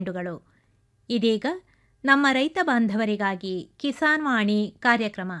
ಚೆಂಡುಗಳು ಇದೀಗ ನಮ್ಮ ರೈತ ಬಾಂಧವರಿಗಾಗಿ ಕಿಸಾನ್ ವಾಣಿ ಕಾರ್ಯಕ್ರಮ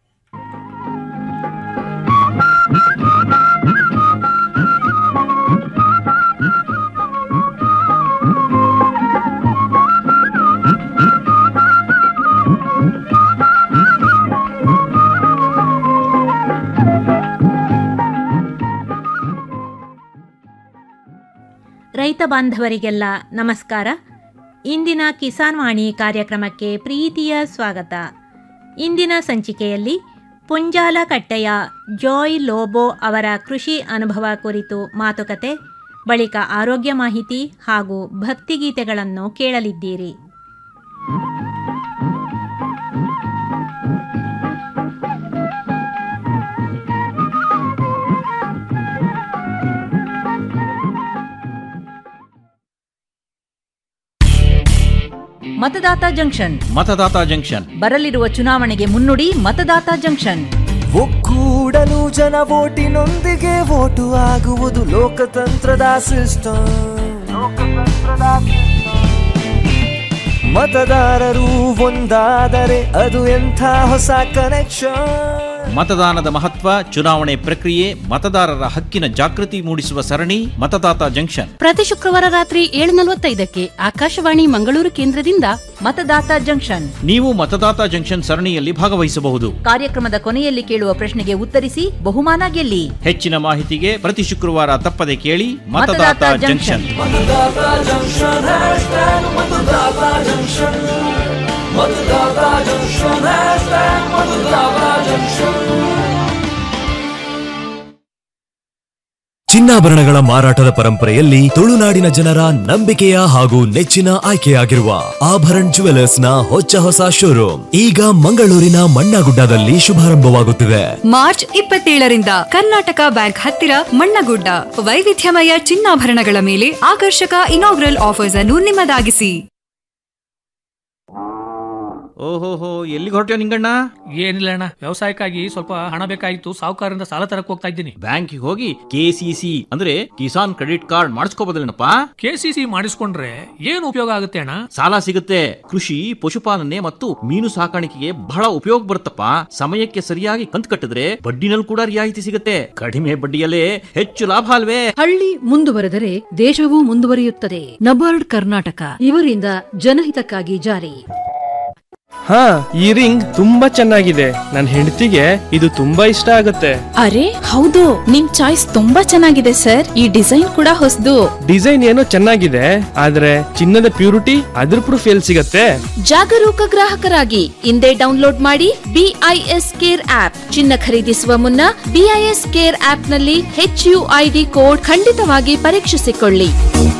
ರೈತ ಬಾಂಧವರಿಗೆಲ್ಲ ನಮಸ್ಕಾರ ಇಂದಿನ ಕಿಸಾನ್ ವಾಣಿ ಕಾರ್ಯಕ್ರಮಕ್ಕೆ ಪ್ರೀತಿಯ ಸ್ವಾಗತ ಇಂದಿನ ಸಂಚಿಕೆಯಲ್ಲಿ ಪುಂಜಾಲ ಕಟ್ಟೆಯ ಜಾಯ್ ಲೋಬೋ ಅವರ ಕೃಷಿ ಅನುಭವ ಕುರಿತು ಮಾತುಕತೆ ಬಳಿಕ ಆರೋಗ್ಯ ಮಾಹಿತಿ ಹಾಗೂ ಭಕ್ತಿಗೀತೆಗಳನ್ನು ಕೇಳಲಿದ್ದೀರಿ ಮತದಾತ ಜಂಕ್ಷನ್ ಮತದಾತ ಜಂಕ್ಷನ್ ಬರಲಿರುವ ಚುನಾವಣೆಗೆ ಮುನ್ನುಡಿ ಮತದಾತ ಜಂಕ್ಷನ್ ಒಕ್ಕೂಡಲು ಜನ ಓಟಿನೊಂದಿಗೆ ಓಟು ಆಗುವುದು ಲೋಕತಂತ್ರದ ಸಿಸ್ಟಮ್ ಮತದಾರರು ಒಂದಾದರೆ ಅದು ಎಂಥ ಹೊಸ ಕನೆಕ್ಷನ್ ಮತದಾನದ ಮಹತ್ವ ಚುನಾವಣೆ ಪ್ರಕ್ರಿಯೆ ಮತದಾರರ ಹಕ್ಕಿನ ಜಾಗೃತಿ ಮೂಡಿಸುವ ಸರಣಿ ಮತದಾತ ಜಂಕ್ಷನ್ ಪ್ರತಿ ಶುಕ್ರವಾರ ರಾತ್ರಿ ಏಳು ನಲವತ್ತೈದಕ್ಕೆ ಆಕಾಶವಾಣಿ ಮಂಗಳೂರು ಕೇಂದ್ರದಿಂದ ಮತದಾತ ಜಂಕ್ಷನ್ ನೀವು ಮತದಾತ ಜಂಕ್ಷನ್ ಸರಣಿಯಲ್ಲಿ ಭಾಗವಹಿಸಬಹುದು ಕಾರ್ಯಕ್ರಮದ ಕೊನೆಯಲ್ಲಿ ಕೇಳುವ ಪ್ರಶ್ನೆಗೆ ಉತ್ತರಿಸಿ ಬಹುಮಾನ ಗೆಲ್ಲಿ ಹೆಚ್ಚಿನ ಮಾಹಿತಿಗೆ ಪ್ರತಿ ಶುಕ್ರವಾರ ತಪ್ಪದೆ ಕೇಳಿ Matadata Matadata junction junction. Matadata junction hashtag Matadata junction Matadata junction hashtag Matadata junction ಚಿನ್ನಾಭರಣಗಳ ಮಾರಾಟದ ಪರಂಪರೆಯಲ್ಲಿ ತುಳುನಾಡಿನ ಜನರ ನಂಬಿಕೆಯ ಹಾಗೂ ನೆಚ್ಚಿನ ಆಯ್ಕೆಯಾಗಿರುವ ಆಭರಣ್ ಜುವೆಲರ್ಸ್ ನ ಹೊಚ್ಚ ಹೊಸ ಶೋರೂಮ್ ಈಗ ಮಂಗಳೂರಿನ ಮಣ್ಣಗುಡ್ಡದಲ್ಲಿ ಶುಭಾರಂಭವಾಗುತ್ತಿದೆ ಮಾರ್ಚ್ ಇಪ್ಪತ್ತೇಳರಿಂದ ಕರ್ನಾಟಕ ಬ್ಯಾಂಕ್ ಹತ್ತಿರ ಮಣ್ಣಗುಡ್ಡ ವೈವಿಧ್ಯಮಯ ಚಿನ್ನಾಭರಣಗಳ ಮೇಲೆ ಆಕರ್ಷಕ ಇನಾಗ್ರಲ್ ಆಫರ್ಸ್ ಅನ್ನು ನಿಮ್ಮದಾಗಿಸಿ ಓಹೋಹೋ ಎಲ್ಲಿಗೆ ಹೊರಟ್ಯೋ ನಿಂಗಣ್ಣ ಏನಿಲ್ಲ ಅಣ್ಣ ವ್ಯವಸಾಯಕ್ಕಾಗಿ ಸ್ವಲ್ಪ ಹಣ ಬೇಕಾಗಿತ್ತು ಸಾಹುಕಾರರಿಂದ ಸಾಲ ತರಕ್ ಹೋಗ್ತಾ ಇದ್ದೀನಿ ಬ್ಯಾಂಕಿಗೆ ಹೋಗಿ ಕೆಸಿಸಿ ಅಂದ್ರೆ ಕಿಸಾನ್ ಕ್ರೆಡಿಟ್ ಕಾರ್ಡ್ ಮಾಡಿಸ್ಕೋಬೋದಲ್ಲೇನಪ್ಪ ಕೆಸಿಸಿ ಮಾಡಿಸ್ಕೊಂಡ್ರೆ ಏನು ಉಪಯೋಗ ಆಗುತ್ತೆ ಅಣ್ಣ ಸಾಲ ಸಿಗುತ್ತೆ ಕೃಷಿ ಪಶುಪಾಲನೆ ಮತ್ತು ಮೀನು ಸಾಕಾಣಿಕೆಗೆ ಬಹಳ ಉಪಯೋಗ ಬರುತ್ತಪ್ಪ ಸಮಯಕ್ಕೆ ಸರಿಯಾಗಿ ಕಂತು ಕಟ್ಟಿದ್ರೆ ಬಡ್ಡಿನಲ್ಲಿ ಕೂಡ ರಿಯಾಯಿತಿ ಸಿಗುತ್ತೆ ಕಡಿಮೆ ಬಡ್ಡಿಯಲ್ಲೇ ಹೆಚ್ಚು ಲಾಭ ಅಲ್ವೇ ಹಳ್ಳಿ ಮುಂದುವರೆದರೆ ದೇಶವೂ ಮುಂದುವರಿಯುತ್ತದೆ ನಬಾರ್ಡ್ ಕರ್ನಾಟಕ ಇವರಿಂದ ಜನಹಿತಕ್ಕಾಗಿ ಜಾರಿ ಹಾ ಈ ರಿಂಗ್ ತುಂಬಾ ಚೆನ್ನಾಗಿದೆ ನನ್ನ ಹೆಂಡತಿಗೆ ಇದು ತುಂಬಾ ಇಷ್ಟ ಆಗುತ್ತೆ ಅರೆ ಹೌದು ನಿಮ್ ಚಾಯ್ಸ್ ತುಂಬಾ ಚೆನ್ನಾಗಿದೆ ಸರ್ ಈ ಡಿಸೈನ್ ಕೂಡ ಹೊಸದು ಡಿಸೈನ್ ಏನೋ ಚೆನ್ನಾಗಿದೆ ಆದ್ರೆ ಚಿನ್ನದ ಪ್ಯೂರಿಟಿ ಅದ್ರ ಪ್ರೂಫ್ ಎಲ್ಲಿ ಸಿಗತ್ತೆ ಜಾಗರೂಕ ಗ್ರಾಹಕರಾಗಿ ಇಂದೇ ಡೌನ್ಲೋಡ್ ಮಾಡಿ ಬಿಐಎಸ್ ಕೇರ್ ಆಪ್ ಚಿನ್ನ ಖರೀದಿಸುವ ಮುನ್ನ ಬಿಐಎಸ್ ಕೇರ್ ಆಪ್ ನಲ್ಲಿ ಹೆಚ್ ಯು ಐಡಿ ಕೋಡ್ ಖಂಡಿತವಾಗಿ ಪರೀಕ್ಷಿಸಿಕೊಳ್ಳಿ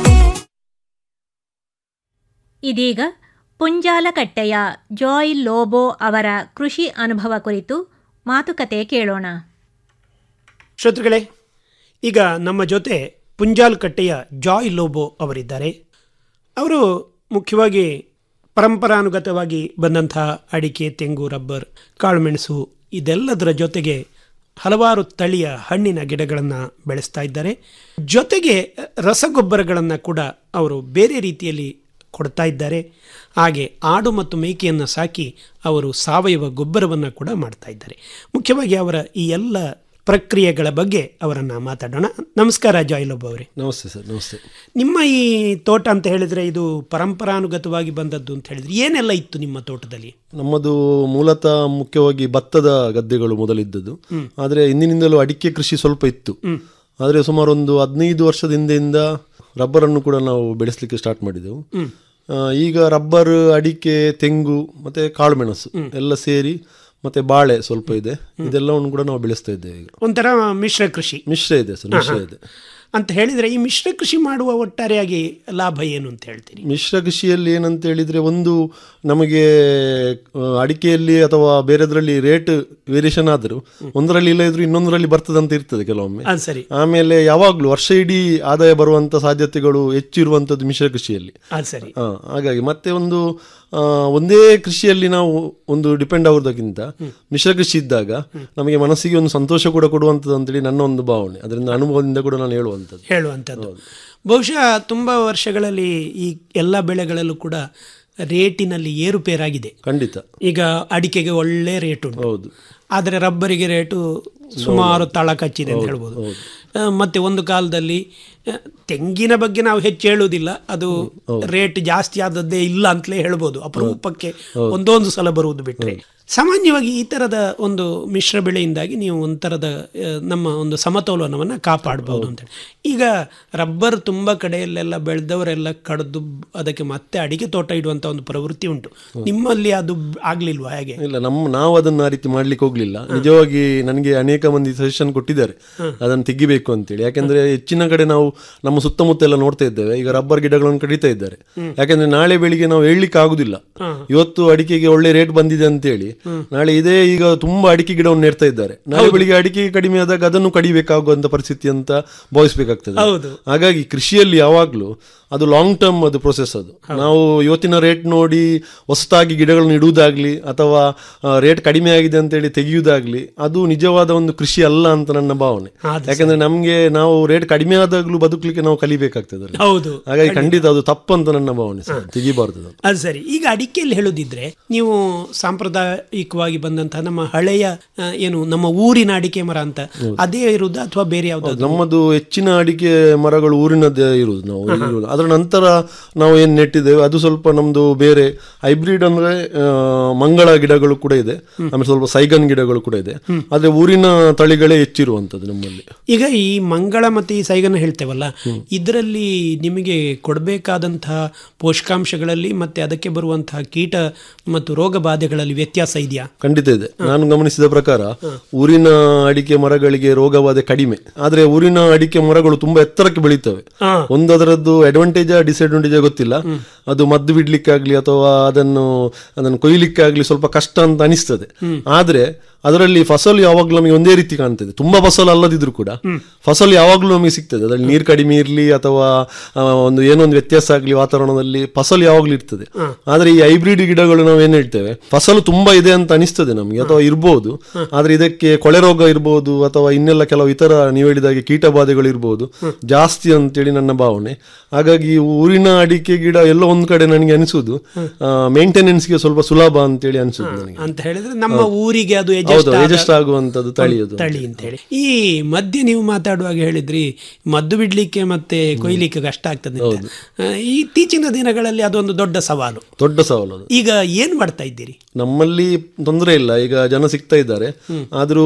ಇದೀಗ ಪುಂಜಾಲಕಟ್ಟೆಯ ಜಾಯ್ ಲೋಬೋ ಅವರ ಕೃಷಿ ಅನುಭವ ಕುರಿತು ಮಾತುಕತೆ ಕೇಳೋಣ ಶ್ರೋತೃಗಳೇ ಈಗ ನಮ್ಮ ಜೊತೆ ಪುಂಜಾಲ್ಕಟ್ಟೆಯ ಜಾಯ್ ಲೋಬೋ ಅವರಿದ್ದಾರೆ ಅವರು ಮುಖ್ಯವಾಗಿ ಪರಂಪರಾನುಗತವಾಗಿ ಬಂದಂತಹ ಅಡಿಕೆ ತೆಂಗು ರಬ್ಬರ್ ಕಾಳುಮೆಣಸು ಇದೆಲ್ಲದರ ಜೊತೆಗೆ ಹಲವಾರು ತಳಿಯ ಹಣ್ಣಿನ ಗಿಡಗಳನ್ನು ಬೆಳೆಸ್ತಾ ಇದ್ದಾರೆ ಜೊತೆಗೆ ರಸಗೊಬ್ಬರಗಳನ್ನು ಕೂಡ ಅವರು ಬೇರೆ ರೀತಿಯಲ್ಲಿ ಕೊಡ್ತಾ ಇದ್ದಾರೆ ಹಾಗೆ ಆಡು ಮತ್ತು ಮೇಕೆಯನ್ನು ಸಾಕಿ ಅವರು ಸಾವಯವ ಗೊಬ್ಬರವನ್ನು ಕೂಡ ಮಾಡ್ತಾ ಇದ್ದಾರೆ ಮುಖ್ಯವಾಗಿ ಅವರ ಈ ಎಲ್ಲ ಪ್ರಕ್ರಿಯೆಗಳ ಬಗ್ಗೆ ಅವರನ್ನು ಮಾತಾಡೋಣ ನಮಸ್ಕಾರ ಜಾಯ್ಲೋಬ್ ಅವರೇ ನಮಸ್ತೆ ಸರ್ ನಮಸ್ತೆ ನಿಮ್ಮ ಈ ತೋಟ ಅಂತ ಹೇಳಿದರೆ ಇದು ಪರಂಪರಾನುಗತವಾಗಿ ಬಂದದ್ದು ಅಂತ ಹೇಳಿದ್ರೆ ಏನೆಲ್ಲ ಇತ್ತು ನಿಮ್ಮ ತೋಟದಲ್ಲಿ ನಮ್ಮದು ಮೂಲತಃ ಮುಖ್ಯವಾಗಿ ಭತ್ತದ ಗದ್ದೆಗಳು ಮೊದಲಿದ್ದದ್ದು ಆದರೆ ಇಂದಿನಿಂದಲೂ ಅಡಿಕೆ ಕೃಷಿ ಸ್ವಲ್ಪ ಇತ್ತು ಆದರೆ ಸುಮಾರು ಒಂದು ಹದಿನೈದು ವರ್ಷದ ಹಿಂದೆಯಿಂದ ರಬ್ಬರನ್ನು ಕೂಡ ನಾವು ಬೆಳೆಸಲಿಕ್ಕೆ ಸ್ಟಾರ್ಟ್ ಮಾಡಿದೆವು ಆ, ಈಗ ರಬ್ಬರ್ ಅಡಿಕೆ ತೆಂಗು ಮತ್ತೆ ಕಾಳುಮೆಣಸು ಎಲ್ಲ ಸೇರಿ ಮತ್ತೆ ಬಾಳೆ ಸ್ವಲ್ಪ ಇದೆ ಇದೆಲ್ಲವನ್ನು ಕೂಡ ನಾವು ಬೆಳೆಸ್ತಾ ಇದ್ದೇವೆ ಈಗ ಒಂಥರ ಮಿಶ್ರ ಕೃಷಿ ಮಿಶ್ರ ಇದೆ ಸರ್ ಮಿಶ್ರ ಇದೆ ಅಂತ ಹೇಳಿದರೆ ಈ ಮಿಶ್ರ ಕೃಷಿ ಮಾಡುವ ಒಟ್ಟಾರೆಯಾಗಿ ಲಾಭ ಏನು ಅಂತ ಹೇಳ್ತೀರಿ ಮಿಶ್ರ ಕೃಷಿಯಲ್ಲಿ ಏನಂತ ಹೇಳಿದ್ರೆ ಒಂದು ನಮಗೆ ಆ, ಅಡಿಕೆಯಲ್ಲಿ ಅಥವಾ ಬೇರೆದ್ರಲ್ಲಿ ರೇಟ್ ವೇರಿಯೇಷನ್ ಆದರೂ ಒಂದರಲ್ಲಿ ಇಲ್ಲ ಇದ್ರೂ ಇನ್ನೊಂದರಲ್ಲಿ ಬರ್ತದಂತ ಇರ್ತದೆ ಕೆಲವೊಮ್ಮೆ ಅದು ಸರಿ ಆಮೇಲೆ ಯಾವಾಗಲೂ ವರ್ಷ ಇಡೀ ಆದಾಯ ಬರುವಂತ ಸಾಧ್ಯತೆಗಳು ಹೆಚ್ಚಿರುವಂತದ್ದು ಮಿಶ್ರ ಕೃಷಿಯಲ್ಲಿ ಅದು ಸರಿ ಆ, ಹಾಗಾಗಿ ಮತ್ತೆ ಒಂದು ಆ, ಒಂದೇ ಕೃಷಿಯಲ್ಲಿ ನಾವು ಒಂದು ಡಿಪೆಂಡ್ ಆಗೋದಕ್ಕಿಂತ ಮಿಶ್ರ ಕೃಷಿ ಇದ್ದಾಗ ನಮಗೆ ಮನಸ್ಸಿಗೆ ಒಂದು ಸಂತೋಷ ಕೂಡ ಕೊಡುವಂಥದ್ದು ಅಂತೇಳಿ ನನ್ನ ಒಂದು ಭಾವನೆ ಅದರಿಂದ ಅನುಭವದಿಂದ ಕೂಡ ನಾನು ಹೇಳುವಂಥದ್ದು ಹೇಳುವಂಥದ್ದು ಬಹುಶಃ ತುಂಬ ವರ್ಷಗಳಲ್ಲಿ ಈ ಎಲ್ಲ ಬೆಳೆಗಳಲ್ಲೂ ಕೂಡ ರೇಟಿನಲ್ಲಿ ಏರುಪೇರಾಗಿದೆ ಖಂಡಿತ ಈಗ ಅಡಿಕೆಗೆ ಒಳ್ಳೆ ರೇಟ್ ಉಂಟು ಹೌದು ಆದರೆ ರಬ್ಬರಿಗೆ ರೇಟು ಸುಮಾರು ತಳ ಕಚ್ಚಿದೆ ಅಂತ ಹೇಳ್ಬೋದು ಆ, ಮತ್ತೆ ಒಂದು ಕಾಲದಲ್ಲಿ ಆ, ತೆಂಗಿನ ಬಗ್ಗೆ ನಾವು ಹೆಚ್ಚು ಹೇಳುವುದಿಲ್ಲ ಅದು ರೇಟ್ ಜಾಸ್ತಿ ಆದದ್ದೇ ಇಲ್ಲ ಅಂತಲೇ ಹೇಳ್ಬೋದು ಅಪರೂಪಕ್ಕೆ ಒಂದೊಂದು ಸಲ ಬರುವುದು ಬಿಟ್ಟರೆ ಸಾಮಾನ್ಯವಾಗಿ ಈ ಥರದ ಒಂದು ಮಿಶ್ರ ಬೆಳೆಯಿಂದಾಗಿ ನೀವು ಒಂಥರದ ಆ, ನಮ್ಮ ಒಂದು ಸಮತೋಲನವನ್ನು ಕಾಪಾಡಬಹುದು ಅಂತೇಳಿ ಈಗ ರಬ್ಬರ್ ತುಂಬ ಕಡೆಯಲ್ಲೆಲ್ಲ ಬೆಳೆದವರೆಲ್ಲ ಕಡಿದು ಅದಕ್ಕೆ ಮತ್ತೆ ಅಡಿಕೆ ತೋಟ ಇಡುವಂಥ ಒಂದು ಪ್ರವೃತ್ತಿ ಉಂಟು ನಿಮ್ಮಲ್ಲಿ ಅದು ಆಗ್ಲಿಲ್ವಾ ಹೇಗೆ ಇಲ್ಲ ನಮ್ಮ ನಾವು ಅದನ್ನ ಆ ರೀತಿ ಮಾಡ್ಲಿಕ್ಕೆ ಹೋಗ್ಲಿಲ್ಲ ನಿಜವಾಗಿ ನನಗೆ ಅನೇಕ ಮಂದಿ ಸಜೆಷನ್ ಕೊಟ್ಟಿದ್ದಾರೆ ಅದನ್ನು ತೆಗಿಬೇಕು ಅಂತೇಳಿ ಯಾಕಂದ್ರೆ ಹೆಚ್ಚಿನ ಕಡೆ ನಾವು ನಮ್ಮ ಸುತ್ತಮುತ್ತ ಎಲ್ಲ ನೋಡ್ತಾ ಇದ್ದೇವೆ ಈಗ ರಬ್ಬರ್ ಗಿಡಗಳನ್ನು ಕಡಿತಾ ಇದ್ದಾರೆ ಯಾಕಂದ್ರೆ ನಾಳೆ ಬೆಳಿಗ್ಗೆ ನಾವು ಹೇಳಲಿಕ್ಕೆ ಆಗುದಿಲ್ಲ ಇವತ್ತು ಅಡಿಕೆಗೆ ಒಳ್ಳೆ ರೇಟ್ ಬಂದಿದೆ ಅಂತೇಳಿ ನಾಳೆ ಇದೇ ಈಗ ತುಂಬಾ ಅಡಿಕೆ ಗಿಡವನ್ನು ನೆಡ್ತಾ ಇದ್ದಾರೆ ನಾಳೆ ಬೆಳಿಗ್ಗೆ ಅಡಿಕೆ ಕಡಿಮೆ ಆದಾಗ ಅದನ್ನು ಕಡಿಬೇಕಾಗುವಂತ ಪರಿಸ್ಥಿತಿ ಅಂತ ಭಾವಿಸಬೇಕಾಗ್ತದೆ ಹೌದು. ಹಾಗಾಗಿ ಕೃಷಿಯಲ್ಲಿ ಯಾವಾಗಲೂ ಅದು ಲಾಂಗ್ ಟರ್ಮ್ ಅದು ಪ್ರೊಸೆಸ್ ಅದು ನಾವು ಇವತ್ತಿನ ರೇಟ್ ನೋಡಿ ಹೊಸದಾಗಿ ಗಿಡಗಳನ್ನು ಇಡುವುದಾಗ್ಲಿ ಅಥವಾ ರೇಟ್ ಕಡಿಮೆ ಆಗಿದೆ ಅಂತೇಳಿ ತೆಗೆಯುವುದಾಗ್ಲಿ ಅದು ನಿಜವಾದ ಒಂದು ಕೃಷಿ ಅಲ್ಲ ಅಂತ ನನ್ನ ಭಾವನೆ ಯಾಕಂದ್ರೆ ನಮ್ಗೆ ನಾವು ರೇಟ್ ಕಡಿಮೆ ಆದಾಗ್ಲೂ ಬದುಕಲಿಕ್ಕೆ ನಾವು ಕಲಿಬೇಕಾಗ್ತದೆ ಅಲ್ಲಿ. ಹೌದು ಹಾಗಾಗಿ ಖಂಡಿತ ಅದು ತಪ್ಪಂತ ನನ್ನ ಭಾವನೆ ಸರ್ ತೆಗಿಬಾರ್ದು ಅದು. ಅದು ಸರಿ ಈಗ ಅಡಿಕೆಯಲ್ಲಿ ಹೇಳೋದಿದ್ರೆ ನೀವು ಸಾಂಪ್ರದಾಯಿಕವಾಗಿ ಬಂದಂತಹ ನಮ್ಮ ಹಳೆಯ ಆ, ಏನು ನಮ್ಮ ಊರಿನ ಅಡಿಕೆ ಮರ ಅಂತ ಅದೇ ಇರುವುದಾ ಅಥವಾ ಬೇರೆ ಯಾವ್ದಾದ್ರು ನಮ್ಮದು ಹೆಚ್ಚಿನ ಅಡಿಕೆ ಮರಗಳು ಊರಿನದ್ದೇ ಇರುವುದು ನಾವು ಇಲ್ಲಿ ಇರುವುದು. ಅದರ ನಂತರ ನಾವು ಏನು ನೆಟ್ಟಿದ್ದೇವೆ ಅದು ಸ್ವಲ್ಪ ನಮ್ದು ಬೇರೆ ಹೈಬ್ರಿಡ್ ಅಂದ್ರೆ ಆ, ಮಂಗಳ ಗಿಡಗಳು ಕೂಡ ಇದೆ ಆಮೇಲೆ ಸ್ವಲ್ಪ ಸೈಗನ್ ಗಿಡಗಳು ಕೂಡ ಇದೆ ಆದ್ರೆ ಊರಿನ ತಳಿಗಳೇ ಹೆಚ್ಚಿರುವಂತದ್ದು ನಮ್ಮಲ್ಲಿ ಈಗ ಈ ಮಂಗಳ ಮತ್ತೆ ಈ ಸೈಗನ್ನ ಹೇಳ್ತೇವಲ್ಲ ಇದರಲ್ಲಿ ನಿಮಗೆ ಕೊಡಬೇಕಾದಂತಹ ಪೋಷಕಾಂಶಗಳಲ್ಲಿ ಮತ್ತೆ ಅದಕ್ಕೆ ಬರುವಂತಹ ಕೀಟ ಮತ್ತು ರೋಗ ಬಾಧೆಗಳಲ್ಲಿ ವ್ಯತ್ಯಾಸ ಇದೆಯಾ ಖಂಡಿತ ಇದೆ ನಾನು ಗಮನಿಸಿದ ಪ್ರಕಾರ ಊರಿನ ಅಡಿಕೆ ಮರಗಳಿಗೆ ರೋಗಬಾಧೆ ಕಡಿಮೆ ಆದ್ರೆ ಊರಿನ ಅಡಿಕೆ ಮರಗಳು ತುಂಬಾ ಎತ್ತರಕ್ಕೆ ಬೆಳೀತವೆ ಹಾ. ಒಂದು ಅದರದ್ದು ಅಡ್ವಾಂಟೇಜ್ ಡಿಸ್ಅಡ್ವಾಂಟೇಜ್ ಗೊತ್ತಿಲ್ಲ ಅದು ಮದ್ದು ಬಿಡ್ಲಿಕ್ಕಾಗ್ಲಿ ಅಥವಾ ಅದನ್ನು ಅದನ್ನು ಕೊಯ್ಲಿಕ್ಕಾಗ್ಲಿ ಸ್ವಲ್ಪ ಕಷ್ಟ ಅಂತ ಅನಿಸ್ತದೆ ಆದ್ರೆ ಅದರಲ್ಲಿ ಫಸಲು ಯಾವಾಗಲೂ ನಮಗೆ ಒಂದೇ ರೀತಿ ಕಾಣ್ತದೆ ತುಂಬಾ ಫಸಲು ಅಲ್ಲದಿದ್ರು ಕೂಡ ಫಸಲು ಯಾವಾಗಲೂ ನಮಗೆ ಸಿಗ್ತದೆ ಅದರಲ್ಲಿ ನೀರು ಕಡಿಮೆ ಇರಲಿ ಅಥವಾ ಆ, ಒಂದು ಏನೋ ಒಂದು ವ್ಯತ್ಯಾಸ ಆಗಲಿ ವಾತಾವರಣದಲ್ಲಿ ಫಸಲು ಯಾವಾಗಲೂ ಇರ್ತದೆ ಆದ್ರೆ ಈ ಹೈಬ್ರಿಡ್ ಗಿಡಗಳು ನಾವು ಏನ್ ಹೇಳ್ತೇವೆ ಫಸಲು ತುಂಬಾ ಇದೆ ಅಂತ ಅನಿಸ್ತದೆ ನಮಗೆ ಅಥವಾ ಇರ್ಬೋದು ಆದ್ರೆ ಇದಕ್ಕೆ ಕೊಳೆ ರೋಗ ಇರ್ಬೋದು ಅಥವಾ ಇನ್ನೆಲ್ಲ ಕೆಲವು ಇತರ ನೀವು ಹೇಳಿದಾಗೆ ಕೀಟ ಬಾಧೆಗಳು ಇರ್ಬೋದು ಜಾಸ್ತಿ ಅಂತೇಳಿ ನನ್ನ ಭಾವನೆ ಹಾಗಾಗಿ ಈ ಊರಿನ ಅಡಿಕೆ ಗಿಡ ಎಲ್ಲೋ ಒಂದ್ ಕಡೆ ನನಗೆ ಅನಿಸುದು ಮೇಂಟೆನೆನ್ಸ್ಗೆ ಸ್ವಲ್ಪ ಸುಲಭ ಅಂತೇಳಿ ಅನಿಸುದು ನನಗೆ ಅಂತ ಹೇಳಿದ್ರೆ ನಮ್ಮ ಊರಿಗೆ ಅದು adjust ಹೌದು ಆದ adjust ಆಗುವಂತದ್ದು ತಳಿ ಅದು. ತಳಿ ಅಂತ ಹೇಳಿ ಈ ಮಧ್ಯೆ ನೀವು ಮಾತಾಡುವಾಗ ಹೇಳಿದ್ರಿ ಮದ್ದು ಬಿಡ್ಲಿಕ್ಕೆ ಮತ್ತೆ ಕೊಯ್ಲಿಕ್ಕೆ ಕಷ್ಟ ಆಗ್ತದೆ ಅಂತ. ಆ, ಈ ಇತ್ತೀಚಿನ ದಿನಗಳಲ್ಲಿ ಅದೊಂದು ದೊಡ್ಡ ಸವಾಲು ದೊಡ್ಡ ಸವಾಲು ಅದು ಈಗ ಏನ್ ಮಾಡ್ತಾ ಇದ್ದೀರಿ ನಮ್ಮಲ್ಲಿ ತೊಂದರೆ ಇಲ್ಲ ಈಗ ಜನ ಸಿಗ್ತಾ ಇದ್ದಾರೆ ಆದ್ರೂ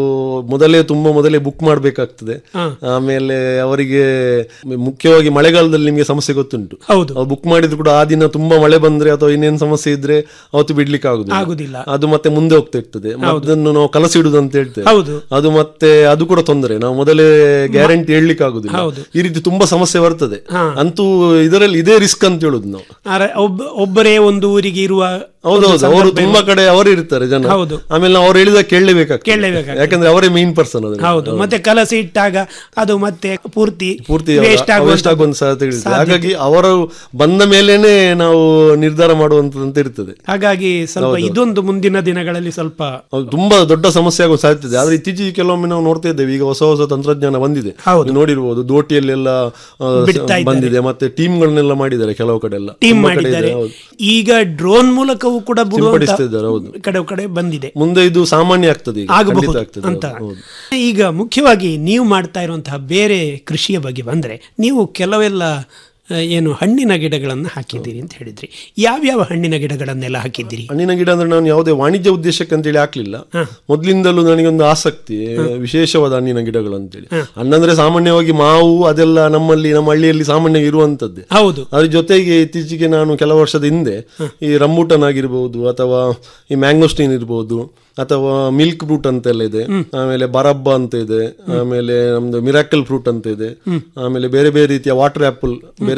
ಮೊದಲೇ ತುಂಬಾ ಮೊದಲೇ ಬುಕ್ ಮಾಡಬೇಕಾಗ್ತದೆ ಆಮೇಲೆ ಅವರಿಗೆ ಮುಖ್ಯವಾಗಿ ಮಳೆಗಾಲದಲ್ಲಿ ನಿಮಗೆ ಸಮಸ್ಯೆ ಗೊತ್ತುಂಟು ಹೌದು ಬುಕ್ ಮಾಡಿದ್ರು ಕೂಡ ಆ ದಿನ ತುಂಬಾ ಮಳೆ ಬಂದ್ರೆ ಅಥವಾ ಇನ್ನೇನು ಸಮಸ್ಯೆ ಇದ್ರೆ ಅವತ್ತು ಬಿಡ್ಲಿಕ್ಕೆ ಆಗುದಿಲ್ಲ ಆಗುದಿಲ್ಲ. ಅದು ಮತ್ತೆ ಮುಂದೆ ಹೋಗ್ತಾ ಇರ್ತದೆ ಅದನ್ನು ನಾವು ಕಲಸಿಡುದು ಅಂತ ಹೇಳ್ತೇವೆ ಹೌದು. ಅದು ಮತ್ತೆ ಅದು ಕೂಡ ತೊಂದರೆ ನಾವು ಮೊದಲೇ ಗ್ಯಾರಂಟಿ ಹೇಳಲಿಕ್ಕೆ ಆಗುದಿಲ್ಲ ಹೌದು. ಈ ರೀತಿ ತುಂಬಾ ಸಮಸ್ಯೆ ಬರ್ತದೆ ಹಾ. ಅಂತೂ ಇದರಲ್ಲಿ ಇದೇ ರಿಸ್ಕ್ ಅಂತ ಹೇಳುದು ನಾವು ಆರೆ ಒಬ್ಬ ಒಬ್ಬರೇ ಒಂದು ಊರಿಗೆ ಇರುವ ಹೌದೌದು ಒಂದು ಅವರು ಸಂದರ್ಭ ತುಂಬಾ ಕಡೆ ಅವರು ಇರ್ತಾರೆ ಜನ ಹೌದು. ಆಮೇಲೆ ನಾವು ಅವ್ರು ಹೇಳಿದಾಗ ಕೇಳಲೇಬೇಕಾಗ್ತದೆ ಕೇಳಲೇಬೇಕಾಗ್ತದೆ. ಯಾಕಂದ್ರೆ ಅವರೇ ಮೇನ್ ಪರ್ಸನ್ ಅದು ಹೌದು ಮತ್ತೆ ಕಲಸಿ ಇಟ್ಟಾಗ ಅದು ಮತ್ತೆ ಪೂರ್ತಿ ಪೂರ್ತಿ ವೇಸ್ಟ್ ವೇಸ್ಟ್ ಆಗುವಂತ ಸಾಧ್ಯತೆ ಇರ್ತದೆ ಹಾಗಾಗಿ ಅವರು ಬಂದ ಮೇಲೇನೆ ನಾವು ನಿರ್ಧಾರ ಮಾಡುವಂತದಂತ ಇರ್ತದೆ ಹಾಗಾಗಿ ಸ್ವಲ್ಪ ಇದೊಂದು ಮುಂದಿನ ದಿನಗಳಲ್ಲಿ ಸ್ವಲ್ಪ ಅದು ತುಂಬಾ ದೊಡ್ಡ ಸಮಸ್ಯೆ ಆಗುವ ಸಾಧ್ಯತೆ ಇದೆ ಆದ್ರೆ ಇತ್ತೀಚೆಗೆ ಕೆಲವೊಮ್ಮೆ ನಾವು ನೋಡ್ತಾ ಇದ್ದೇವೆ ಈಗ ಹೊಸ ಹೊಸ ತಂತ್ರಜ್ಞಾನ ಬಂದಿದೆ ನೀವು ನೋಡಿರ್ಬೋದು ದೋಟಿಯಲ್ಲೆಲ್ಲ ಆ, ಬಿಡ್ತಾ ಇದ್ದಾರೆ. ಬಂದಿದೆ ಮತ್ತೆ ಟೀಮ್ಗಳನ್ನೆಲ್ಲ ಮಾಡಿದ್ದಾರೆ ಕೆಲವು ಕಡೆ ಎಲ್ಲ ಟೀಮ್ ತುಂಬಾ ಕಡೆ ಇದೆ, ಮಾಡಿದ್ದಾರೆ ಹೌದು. ಈಗ ಡ್ರೋನ್ ಮೂಲಕವೂ ಕೂಡ ಸಿಂಪಡಿಸ್ತಾ ಇದ್ದಾರೆ, ಹೌದು. ಬಿಡುವಂತ ಕಡೆ ಕಡೆ ಬಂದಿದೆ ಮುಂದೆ ಇದು ಸಾಮಾನ್ಯ ಆಗ್ತದೆ ಈಗ, ಖಂಡಿತ ಆಗಬಹುದು ಆಗ್ತದೆ ಅಂತ ಹೌದು. ಈಗ ಮುಖ್ಯವಾಗಿ ನೀವು ಮಾಡ್ತಾ ಇರುವಂತಹ ಬೇರೆ ಕೃಷಿಯ ಬಗ್ಗೆ ಬಂದ್ರೆ ನೀವು ಕೆಲವೆಲ್ಲ ಆ, ಏನು ಹಣ್ಣಿನ ಗಿಡಗಳನ್ನು ಹಾಕಿದ್ದೀರಿ ಅಂತ ಹೇಳಿದ್ರಿ ಯಾವ್ಯಾವ ಹಣ್ಣಿನ ಗಿಡಗಳನ್ನೆಲ್ಲ ಹಾಕಿದ್ದೀರಿ ಹಣ್ಣಿನ ಗಿಡ ಅಂದ್ರೆ ನಾನು ಯಾವುದೇ ವಾಣಿಜ್ಯ ಉದ್ದೇಶಕ್ಕೆ ಅಂತೇಳಿ ಹಾಕ್ಲಿಲ್ಲ ಮೊದ್ಲಿಂದಲೂ ನನಗೊಂದು ಆಸಕ್ತಿ ವಿಶೇಷವಾದ ಹಣ್ಣಿನ ಗಿಡಗಳು ಅಂತೇಳಿ ಹಣ್ಣಂದ್ರೆ ಸಾಮಾನ್ಯವಾಗಿ ಮಾವು ಅದೆಲ್ಲ ನಮ್ಮಲ್ಲಿ ನಮ್ಮ ಹಳ್ಳಿಯಲ್ಲಿ ಸಾಮಾನ್ಯ ಇರುವಂತದ್ದೇ ಹೌದು ಅದ್ರ ಜೊತೆಗೆ ಇತ್ತೀಚೆಗೆ ನಾನು ಕೆಲವು ವರ್ಷದ ಹಿಂದೆ ಈ ರಮ್ಮೂಟನ್ ಆಗಿರ್ಬೋದು ಅಥವಾ ಈ ಮ್ಯಾಂಗೋಸ್ಟೀನ್ ಇರ್ಬೋದು ಅಥವಾ ಮಿಲ್ಕ್ ಫ್ರೂಟ್ ಅಂತೆಲ್ಲ ಇದೆ ಆಮೇಲೆ ಬರಬ್ಬ ಅಂತ ಇದೆ ಆಮೇಲೆ ನಮ್ದು ಮಿರಾಕಲ್ ಫ್ರೂಟ್ ಅಂತ ಇದೆ ಆಮೇಲೆ ಬೇರೆ ಬೇರೆ ರೀತಿಯ ವಾಟರ್ ಆಪಲ್ ಬೇರೆ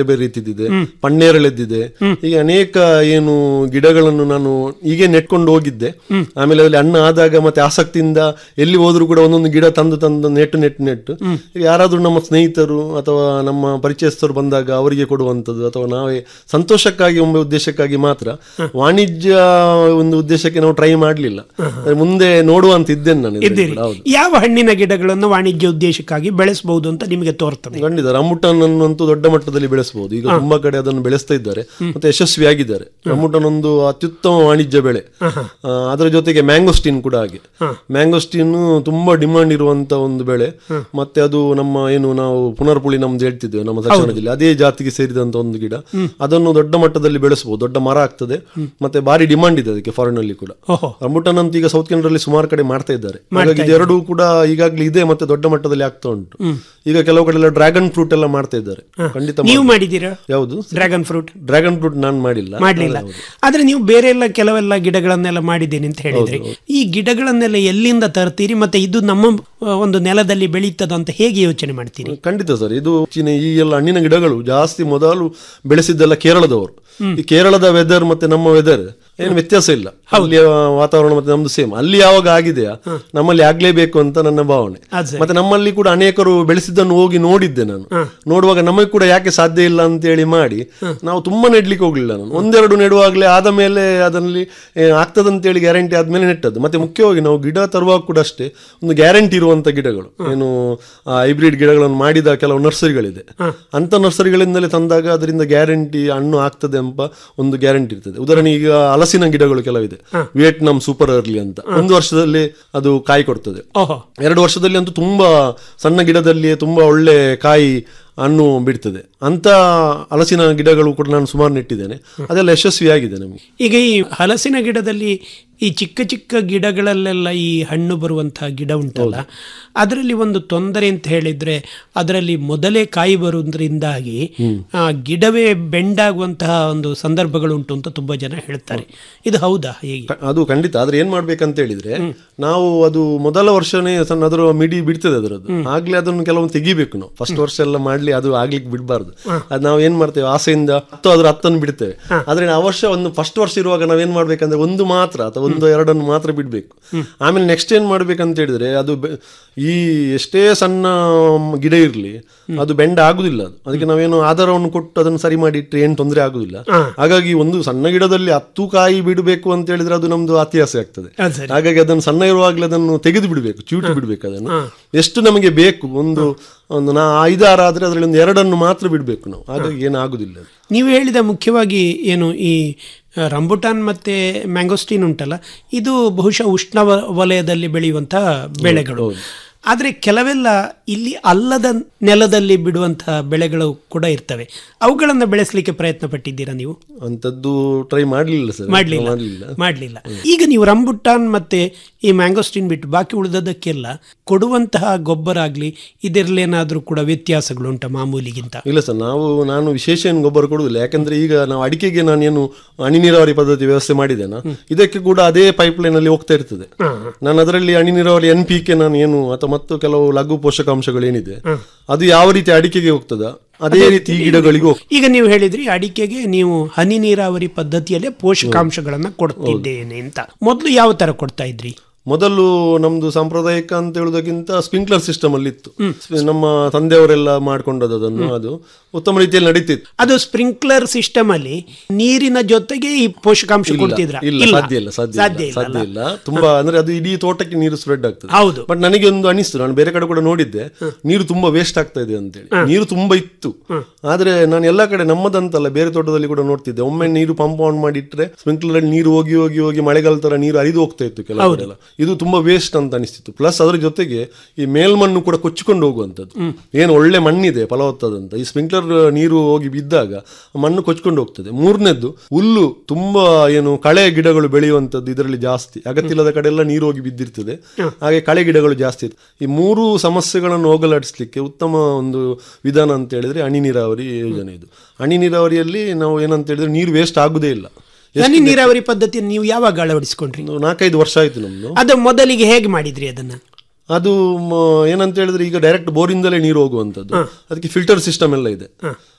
ಬೇರೆ ಬೇರೆ ರೀತಿದಿದೆ ಪನ್ನೇರಳೆದ್ದಿದೆ ಹೀಗೆ ಅನೇಕ ಏನು ಗಿಡಗಳನ್ನು ನಾನು ಹೀಗೆ ನೆಟ್ಕೊಂಡು ಹೋಗಿದ್ದೆ ಆಮೇಲೆ ಅಲ್ಲಿ ಹಣ್ಣು ಆದಾಗ ಮತ್ತೆ ಆಸಕ್ತಿಯಿಂದ ಎಲ್ಲಿ ಹೋದ್ರು ಕೂಡ ಒಂದೊಂದು ಗಿಡ ತಂದು ತಂದು ನೆಟ್ಟು ನೆಟ್ಟು ನೆಟ್ಟು ಈಗ ಯಾರಾದ್ರೂ ನಮ್ಮ ಸ್ನೇಹಿತರು ಅಥವಾ ನಮ್ಮ ಪರಿಚಯಸ್ಥರು ಬಂದಾಗ ಅವರಿಗೆ ಕೊಡುವಂಥದ್ದು ಅಥವಾ ನಾವೇ ಸಂತೋಷಕ್ಕಾಗಿ ಒಮ್ಮೆ ಉದ್ದೇಶಕ್ಕಾಗಿ ಮಾತ್ರ ವಾಣಿಜ್ಯ ಒಂದು ಉದ್ದೇಶಕ್ಕೆ ನಾವು ಟ್ರೈ ಮಾಡಲಿಲ್ಲ ಮುಂದೆ ನೋಡುವಂತ ಇದ್ದೇನೆ ನಾನು ಇದರಲ್ಲಿ ಇದ್ದೀರಿ ಕೂಡ, ಹೌದು ಯಾವ ಹಣ್ಣಿನ ಗಿಡಗಳನ್ನು ವಾಣಿಜ್ಯ ಉದ್ದೇಶಕ್ಕಾಗಿ ಬೆಳೆಸಬಹುದು ಅಂತ ನಿಮಗೆ ತೋರ್ತದೆ ಖಂಡಿತ ರಮುಟನ್ ಅನ್ನಂತೂ ದೊಡ್ಡ ಮಟ್ಟದಲ್ಲಿ ಬೆಳೆಸಬಹುದು ಈಗ ತುಂಬಾ ಕಡೆ ಅದನ್ನು ಬೆಳೆಸ್ತಾ ಇದ್ದಾರೆ ಮತ್ತೆ ಯಶಸ್ವಿಯಾಗಿದ್ದಾರೆ ರಮುಟನ್ ಒಂದು ಅತ್ಯುತ್ತಮ ವಾಣಿಜ್ಯ ಬೆಳೆ ಆ, ಅದರ ಜೊತೆಗೆ ಮ್ಯಾಂಗೋಸ್ಟೀನ್ ಕೂಡ ಹಾಗೆ ಮ್ಯಾಂಗೋಸ್ಟೀನ್ ತುಂಬಾ ಡಿಮಾಂಡ್ ಇರುವಂತ ಒಂದು ಬೆಳೆ ಮತ್ತೆ ಅದು ನಮ್ಮ ಏನು ನಾವು ಪುನರ್ಪುಳಿ ನಮ್ದು ಹೇಳ್ತಿದ್ದೇವೆ ನಮ್ಮ ದಕ್ಷಿಣ ಜಿಲ್ಲೆ ಅದೇ ಜಾತಿಗೆ ಸೇರಿದಂತ ಒಂದು ಗಿಡ ಅದನ್ನು ದೊಡ್ಡ ಮಟ್ಟದಲ್ಲಿ ಬೆಳೆಸಬಹುದು ದೊಡ್ಡ ಮರ ಆಗ್ತದೆ ಮತ್ತೆ ಭಾರಿ ಡಿಮಾಂಡ್ ಇದೆ ಅದಕ್ಕೆ ಫಾರಿನ್ ಅಲ್ಲಿ ಕೂಡ ಓಹೋ ರಮುಟನ್ ಅಂತ ಈಗ ಸೌತ್ ಕೆನಡಲ್ಲಿ ಸುಮಾರು ಕಡೆ ಮಾಡ್ತಾ ಇದ್ದಾರೆ ಹಾಗಾಗಿ ಇದೆರಡೂ ಕೂಡ ಈಗಾಗಲೇ ಇದೆ ಮತ್ತೆ ದೊಡ್ಡ ಮಟ್ಟದಲ್ಲಿ ಆಗ್ತಾ ಉಂಟು ಈಗ ಕೆಲವು ಕಡೆ ಎಲ್ಲ ಡ್ರ್ಯಾಗನ್ ಫ್ರೂಟ್ ಎಲ್ಲ ಮಾಡ್ತಾ ಇದ್ದಾರೆ ಖಂಡಿತ ನೀವು ಮಾಡ್ತಾರೆ. ಮಾಡಿದ್ದೀರಾ ಯಾವುದು ಡ್ರ್ಯಾಗನ್ ಫ್ರೂಟ್ ಡ್ರ್ಯಾಗನ್ ಫ್ರೂಟ್ ನಾನು ಮಾಡಿಲ್ಲ ಮಾಡಲಿಲ್ಲ ಆದ್ರೆ ನೀವು ಬೇರೆ ಎಲ್ಲ ಕೆಲವೆಲ್ಲ ಗಿಡಗಳನ್ನೆಲ್ಲ ಮಾಡಿದ್ದೇನೆ ಅಂತ ಹೇಳಿದ್ರಿ ಈ ಗಿಡಗಳನ್ನೆಲ್ಲ ಎಲ್ಲಿಂದ ತರ್ತೀರಿ ಮತ್ತೆ ಇದು ನಮ್ಮ ಆ, ಒಂದು ನೆಲದಲ್ಲಿ ಬೆಳೀತದ ಅಂತ ಹೇಗೆ ಯೋಚನೆ ಮಾಡ್ತೀರಿ ಖಂಡಿತ ಸರ್ ಇದು ಚೀನೆ ಈ ಎಲ್ಲ ಹಣ್ಣಿನ ಗಿಡಗಳು ಜಾಸ್ತಿ ಮೊದಲು ಬೆಳೆಸಿದ್ದೆಲ್ಲ ಕೇರಳದವರು ಈ ಕೇರಳದ ವೆದರ್ ಮತ್ತೆ ನಮ್ಮ ವೆದರ್ ಏನು ವ್ಯತ್ಯಾಸ ಇಲ್ಲ ಅಲ್ಲಿಯ ವಾತಾವರಣ ಮತ್ತೆ ನಮ್ದು ಸೇಮ್ ಅಲ್ಲಿ ಯಾವಾಗ ಆಗಿದೆಯಾ ನಮ್ಮಲ್ಲಿ ಆಗ್ಲೇಬೇಕು ಅಂತ ನನ್ನ ಭಾವನೆ ಅದ್ ಸರಿ. ಮತ್ತೆ ನಮ್ಮಲ್ಲಿ ಕೂಡ ಅನೇಕರು ಬೆಳೆಸಿದ್ದನ್ನು ಹೋಗಿ ನೋಡಿದ್ದೆ ನಾನು ನೋಡುವಾಗ ನಮಗೆ ಕೂಡ ಯಾಕೆ ಸಾಧ್ಯ ಇಲ್ಲ ಅಂತ ಹೇಳಿ ಮಾಡಿ ನಾವು ತುಂಬಾ ನೆಡ್ಲಿಕ್ಕೆ ಹೋಗ್ಲಿಲ್ಲ ನಾನು ಒಂದೆರಡು ನೆಡುವಾಗಲೇ ಆದ ಮೇಲೆ ಅದರಲ್ಲಿ ಏ, ಆಗ್ತದಂತೇಳಿ ಗ್ಯಾರಂಟಿ ಆದ್ಮೇಲೆ ನೆಟ್ಟದ್ದು ಮತ್ತೆ ಮುಖ್ಯವಾಗಿ ನಾವು ಗಿಡ ತರುವಾಗ ಕೂಡ ಅಷ್ಟೇ ಒಂದು ಗ್ಯಾರಂಟಿ ಇರುವಂತ ಗಿಡಗಳು ಏನು ಹೈಬ್ರಿಡ್ ಗಿಡಗಳನ್ನು ಮಾಡಿದ ಕೆಲವು ನರ್ಸರಿಗಳಿದೆ ಅಂತ ನರ್ಸರಿಗಳಿಂದಲೇ ತಂದಾಗ ಅದರಿಂದ ಗ್ಯಾರಂಟಿ ಹಣ್ಣು ಆಗ್ತದೆ ಎಂಬ ಒಂದು ಗ್ಯಾರಂಟಿ ಇರ್ತದೆ ಉದಾಹರಣೆ ಈಗ ಹಲಸಿನ ಗಿಡಗಳು ಕೆಲವಿದೆ ವಿಯೆಟ್ನಾಂ ಸೂಪರ್ ಅರ್ಲಿ ಅಂತ ಒಂದು ವರ್ಷದಲ್ಲಿ ಅದು ಕಾಯಿ ಕೊಡ್ತದೆ ಓಹೋ ಎರಡು ವರ್ಷದಲ್ಲಿ ಅಂತೂ ತುಂಬಾ ಸಣ್ಣ ಗಿಡದಲ್ಲಿಯೇ ತುಂಬಾ ಒಳ್ಳೆ ಕಾಯಿ ಹಣ್ಣು ಬಿಡ್ತದೆ ಅಂತ ಹಲಸಿನ ಗಿಡಗಳು ಕೂಡ ನಾನು ಸುಮಾರು ನೆಟ್ಟಿದ್ದೇನೆ ಅದೆಲ್ಲ ಯಶಸ್ವಿಯಾಗಿದೆ ನಮಗೆ ಈಗ ಈ ಹಲಸಿನ ಗಿಡದಲ್ಲಿ ಈ ಚಿಕ್ಕ ಚಿಕ್ಕ ಗಿಡಗಳಲ್ಲೆಲ್ಲ ಈ ಹಣ್ಣು ಬರುವಂತಹ ಗಿಡ ಉಂಟಲ್ಲ ಅದರಲ್ಲಿ ಒಂದು ತೊಂದರೆ ಅಂತ ಹೇಳಿದ್ರೆ ಅದರಲ್ಲಿ ಮೊದಲೇ ಕಾಯಿ ಬರುವುದರಿಂದಾಗಿ ಆ ಗಿಡವೇ ಬೆಂಡಾಗುವಂತಹ ಒಂದು ಸಂದರ್ಭಗಳು ಉಂಟು ಅಂತ ತುಂಬಾ ಜನ ಹೇಳ್ತಾರೆ ಇದು ಹೌದಾ ಹೇಗೆ ಕ- ಅದು ಖಂಡಿತ ಆದ್ರೆ ಏನ್ ಮಾಡ್ಬೇಕಂತ ಹೇಳಿದ್ರೆ ನಾವು ಅದು ಮೊದಲ ವರ್ಷನೇ ಸಣ್ಣ ಅದರ ಮಿಡಿ ಬಿಡ್ತದೆ ಅದರದ್ದು ಆಗ್ಲೇ ಅದನ್ನು ಕೆಲವೊಂದು ತೆಗಿಬೇಕು ನಾವು ಫಸ್ಟ್ ವರ್ಷ ಎಲ್ಲ ಮಾಡ್ಲಿ ಅದು ಆಗ್ಲಿಕ್ಕೆ ಬಿಡಬಾರ್ದು ಅದು ನಾವು ಏನ್ ಮಾಡ್ತೇವೆ ಆಸೆಯಿಂದ ಹತ್ತು ಅದ್ರ ಹತ್ತನ್ನು ಬಿಡ್ತೇವೆ ಆದ್ರೆ ಆ ವರ್ಷ ಒಂದು ಫಸ್ಟ್ ವರ್ಷ ಇರುವಾಗ ನಾವ್ ಏನ್ ಮಾಡ್ಬೇಕಂದ್ರೆ ಒಂದು ಮಾತ್ರ ಅಥವಾ ಒಂದು ಎರಡನ್ನು ಮಾತ್ರ ಬಿಡ್ಬೇಕು ಆಮೇಲೆ ನೆಕ್ಸ್ಟ್ ಏನ್ ಮಾಡ್ಬೇಕಂತ ಹೇಳಿದ್ರೆ ಅದು ಬೆ- ಈ ಎಷ್ಟೇ ಸಣ್ಣ ಗಿಡ ಇರ್ಲಿ ಅದು ಬೆಂಡ ಆಗುದಿಲ್ಲ ಅದು ಅದಕ್ಕೆ ನಾವೇನು ಆಧಾರವನ್ನು ಕೊಟ್ಟು ಅದನ್ನು ಸರಿ ಮಾಡಿ ಇಟ್ಟರೆ ಏನು ತೊಂದರೆ ಆಗುದಿಲ್ಲ ಹಾಗಾಗಿ ಒಂದು ಸಣ್ಣ ಗಿಡದಲ್ಲಿ ಹತ್ತು ಕಾಯಿ ಬಿಡಬೇಕು ಅಂತ ಹೇಳಿದ್ರೆ ಅದು ನಮ್ದು ಅತಿಯಾಸೆ ಆಗ್ತದೆ ಅದು ಸರಿ. ಹಾಗಾಗಿ ಅದನ್ನು ಸಣ್ಣ ಇರುವಾಗಲೇ ಅದನ್ನು ತೆಗೆದು ಬಿಡಬೇಕು ಚೂಟಿ ಬಿಡಬೇಕು ಅದನ್ನು ಎಷ್ಟು ನಮಗೆ ಬೇಕು ಒಂದು ಒಂದು ನಾ ಐದಾರು ಆದ್ರೆ ಅದರಲ್ಲಿ ಒಂದು ಎರಡನ್ನು ಮಾತ್ರ ಬಿಡಬೇಕು ನಾವು ಹಾಗಾಗಿ ಏನಾಗುದಿಲ್ಲ ಅದು. ನೀವು ಹೇಳಿದ ಮುಖ್ಯವಾಗಿ ಏನು ಈ ಆ, ರಂಬುಟಾನ್ ಮತ್ತೆ ಮ್ಯಾಂಗೋಸ್ಟೀನ್ ಉಂಟಲ್ಲ ಇದು ಬಹುಶಃ ಉಷ್ಣ ವ- ವಲಯದಲ್ಲಿ ಬೆಳೆಯುವಂತಹ ಬೆಳೆಗಳು ಆದರೆ ಕೆಲವೆಲ್ಲ ಇಲ್ಲಿ ಅಲ್ಲದ ನೆಲದಲ್ಲಿ ಬಿಡುವಂತಹ ಬೆಳೆಗಳು ಕೂಡ ಇರ್ತವೆ ಅವುಗಳನ್ನು ಬೆಳೆಸಲಿಕ್ಕೆ ಪ್ರಯತ್ನ ಪಟ್ಟಿದ್ದೀರಾ ನೀವು ಅಂಥದ್ದು ಟ್ರೈ ಮಾಡ್ಲಿಲ್ಲ ಸರ್ ಮಾಡಲಿಲ್ಲ ಮಾಡ್ಲಿಲ್ಲ ಮಾಡಲಿಲ್ಲ ಈಗ ನೀವು ರಂಬುಟಾನ್ ಮತ್ತೆ ಈ ಮ್ಯಾಂಗೋಸ್ಟಿನ್ ಬಿಟ್ಟು ಬಾಕಿ ಉಳಿದದಕ್ಕೆಲ್ಲ ಕೊಡುವಂತಹ ಗೊಬ್ಬರ ಆಗಲಿ ಇದರಲ್ಲೇನಾದರೂ ಕೂಡ ವ್ಯತ್ಯಾಸಗಳು ಉಂಟ ಮಾಮೂಲಿಗಿಂತ ಇಲ್ಲ ಸರ್ ನಾವು ನಾನು ವಿಶೇಷ ಏನು ಗೊಬ್ಬರ ಕೊಡುವುದಿಲ್ಲ ಯಾಕಂದ್ರೆ ಈಗ ನಾವು ಅಡಿಕೆಗೆ ನಾನೇನು ಹನಿ ನೀರಾವರಿ ಪದ್ಧತಿ ವ್ಯವಸ್ಥೆ ಮಾಡಿದ್ದೇನೆ ಇದಕ್ಕೆ ಕೂಡ ಅದೇ ಪೈಪ್ ಲೈನ್ ಅಲ್ಲಿ ಹೋಗ್ತಾ ಇರ್ತದೆ ನಾನು ಅದರಲ್ಲಿ ಹನಿ ನೀರಾವರಿ ಎನ್ ಪಿ ಕೆ ನಾನು ಏನು ಅಥವಾ ಮತ್ತು ಕೆಲವು ಲಘು ಪೋಷಕಾಂಶಗಳು ಏನಿದೆ ಅದು ಯಾವ ರೀತಿ ಅಡಿಕೆಗೆ ಹೋಗ್ತದ ಅದೇ ರೀತಿ ಈ ಗಿಡಗಳಿಗೂ ಹೋಗ್ತದೆ. ಈಗ ನೀವು ಹೇಳಿದ್ರಿ ಅಡಿಕೆಗೆ ನೀವು ಹನಿ ನೀರಾವರಿ ಪದ್ಧತಿಯಲ್ಲೇ ಪೋಷಕಾಂಶಗಳನ್ನ ಕೊಡ್ತಿದ್ದೇನೆ ಅಂತ ಮೊದಲು ಯಾವ ತರ ಕೊಡ್ತಾ ಇದ್ರಿ ಮೊದಲು ನಮ್ದು ಸಾಂಪ್ರದಾಯಿಕ ಅಂತ ಹೇಳುವುದಕ್ಕಿಂತ ಸ್ಪ್ರಿಂಕ್ಲರ್ ಸಿಸ್ಟಮ್ ಅಲ್ಲಿ ಇತ್ತು ನಮ್ಮ ತಂದೆಯವರೆಲ್ಲ ಮಾಡ್ಕೊಂಡದ್ದು ಅದನ್ನು ಅದು ಉತ್ತಮ ರೀತಿಯಲ್ಲಿ ನಡೀತಿತ್ತು ಅದು ಸ್ಪ್ರಿಂಕ್ಲರ್ ಸಿಸ್ಟಮ್ ಅಲ್ಲಿ ನೀರಿನ ಜೊತೆಗೆ ಈ ಪೋಷಕಾಂಶ ಇಲ್ಲ, ಕೊಡ್ತಿದ್ರ ಇಲ್ಲ ಸಾಧ್ಯ ಇಲ್ಲ ಸಾಧ್ಯ ಸಾಧ್ಯ ಇಲ್ಲ ಇಲ್ಲ ಸಾಧ್ಯ ಇಲ್ಲ ತುಂಬಾ ಅಂದ್ರೆ ಅದು ಇಡೀ ತೋಟಕ್ಕೆ ನೀರು ಸ್ಪ್ರೆಡ್ ಆಗ್ತದೆ ಹೌದು. ಬಟ್ ನನಗೆ ಒಂದು ಅನಿಸ್ತು ನಾನು ಬೇರೆ ಕಡೆ ಕೂಡ ನೋಡಿದ್ದೆ ನೀರು ತುಂಬಾ ವೇಸ್ಟ್ ಆಗ್ತಾ ಇದೆ ಅಂತೇಳಿ ನೀರು ತುಂಬಾ ಇತ್ತು ಆದ್ರೆ ನಾನು ಎಲ್ಲಾ ಕಡೆ ನಮ್ಮದಂತಲ್ಲ ಬೇರೆ ತೋಟದಲ್ಲಿ ಕೂಡ ನೋಡ್ತಿದ್ದೆ ಒಮ್ಮೆ ನೀರು ಪಂಪ್ ಆನ್ ಮಾಡಿಟ್ರೆ ಸ್ಪ್ರಿಂಕ್ಲರ್ ಅಲ್ಲಿ ನೀರು ಹೋಗಿ ಹೋಗಿ ಹೋಗಿ ಮಳೆಗಾಲ ತರ ನೀರು ಹರಿದು ಹೋಗ್ತಾ ಇತ್ತು ಕೆಲವು ಕಡೆ ಎಲ್ಲ ಇದು ತುಂಬಾ ವೇಸ್ಟ್ ಅಂತ ಅನಿಸ್ತಿತ್ತು ಪ್ಲಸ್ ಅದ್ರ ಜೊತೆಗೆ ಈ ಮೇಲ್ಮಣ್ಣು ಕೂಡ ಕೊಚ್ಚಿಕೊಂಡು ಹೋಗುವಂತದ್ದು ಏನು ಒಳ್ಳೆ ಮಣ್ಣಿದೆ ಫಲವತ್ತಾದಂತ ಈ ಸ್ಪ್ರಿಂಕ್ಲರ್ ನೀರು ಹೋಗಿ ಬಿದ್ದಾಗ ಆ ಮಣ್ಣು ಕೊಚ್ಕೊಂಡು ಹೋಗ್ತದೆ ಮೂರನೇದ್ದು ಹುಲ್ಲು ತುಂಬಾ ಏನು ಕಳೆ ಗಿಡಗಳು ಬೆಳೆಯುವಂತದ್ದು ಇದರಲ್ಲಿ ಜಾಸ್ತಿ ಅಗತ್ಯವಿಲ್ಲದ ಕಡೆ ಎಲ್ಲ ನೀರು ಹೋಗಿ ಬಿದ್ದಿರ್ತದೆ ಹಾಗೆ ಕಳೆ ಗಿಡಗಳು ಜಾಸ್ತಿ ಇದೆ ಈ ಮೂರು ಸಮಸ್ಯೆಗಳನ್ನು ಹೋಗಲಾಡಿಸ್ಲಿಕ್ಕೆ ಉತ್ತಮ ಒಂದು ವಿಧಾನ ಅಂತ ಹೇಳಿದ್ರೆ ಹನಿ ನೀರಾವರಿ ಯೋಜನೆ ಇದು ಹನಿ ನೀರಾವರಿಯಲ್ಲಿ ನಾವು ಏನಂತ ಹೇಳಿದ್ರೆ ನೀರು ವೇಸ್ಟ್ ಆಗುದೇ ಇಲ್ಲ ಹನಿ ನೀರಾವರಿ ಪದ್ಧತಿಯನ್ನು ನೀವು ಯಾವಾಗ ಅಳವಡಿಸಿಕೊಂಡ್ರಿ ಒಂದು ನಾಲ್ಕೈದು ವರ್ಷ ಆಯ್ತು ನಮ್ದು ಅದು ಮೊದಲಿಗೆ ಹೇಗೆ ಮಾಡಿದ್ರಿ ಅದನ್ನ ಅದು ಮ, ಏನಂತ ಹೇಳಿದ್ರೆ ಈಗ ಡೈರೆಕ್ಟ್ ಬೋರಿಂದಲೇ ನೀರು ಹೋಗುವಂಥದ್ದು ಅದಕ್ಕೆ ಫಿಲ್ಟರ್ ಸಿಸ್ಟಮ್ ಎಲ್ಲ ಇದೆ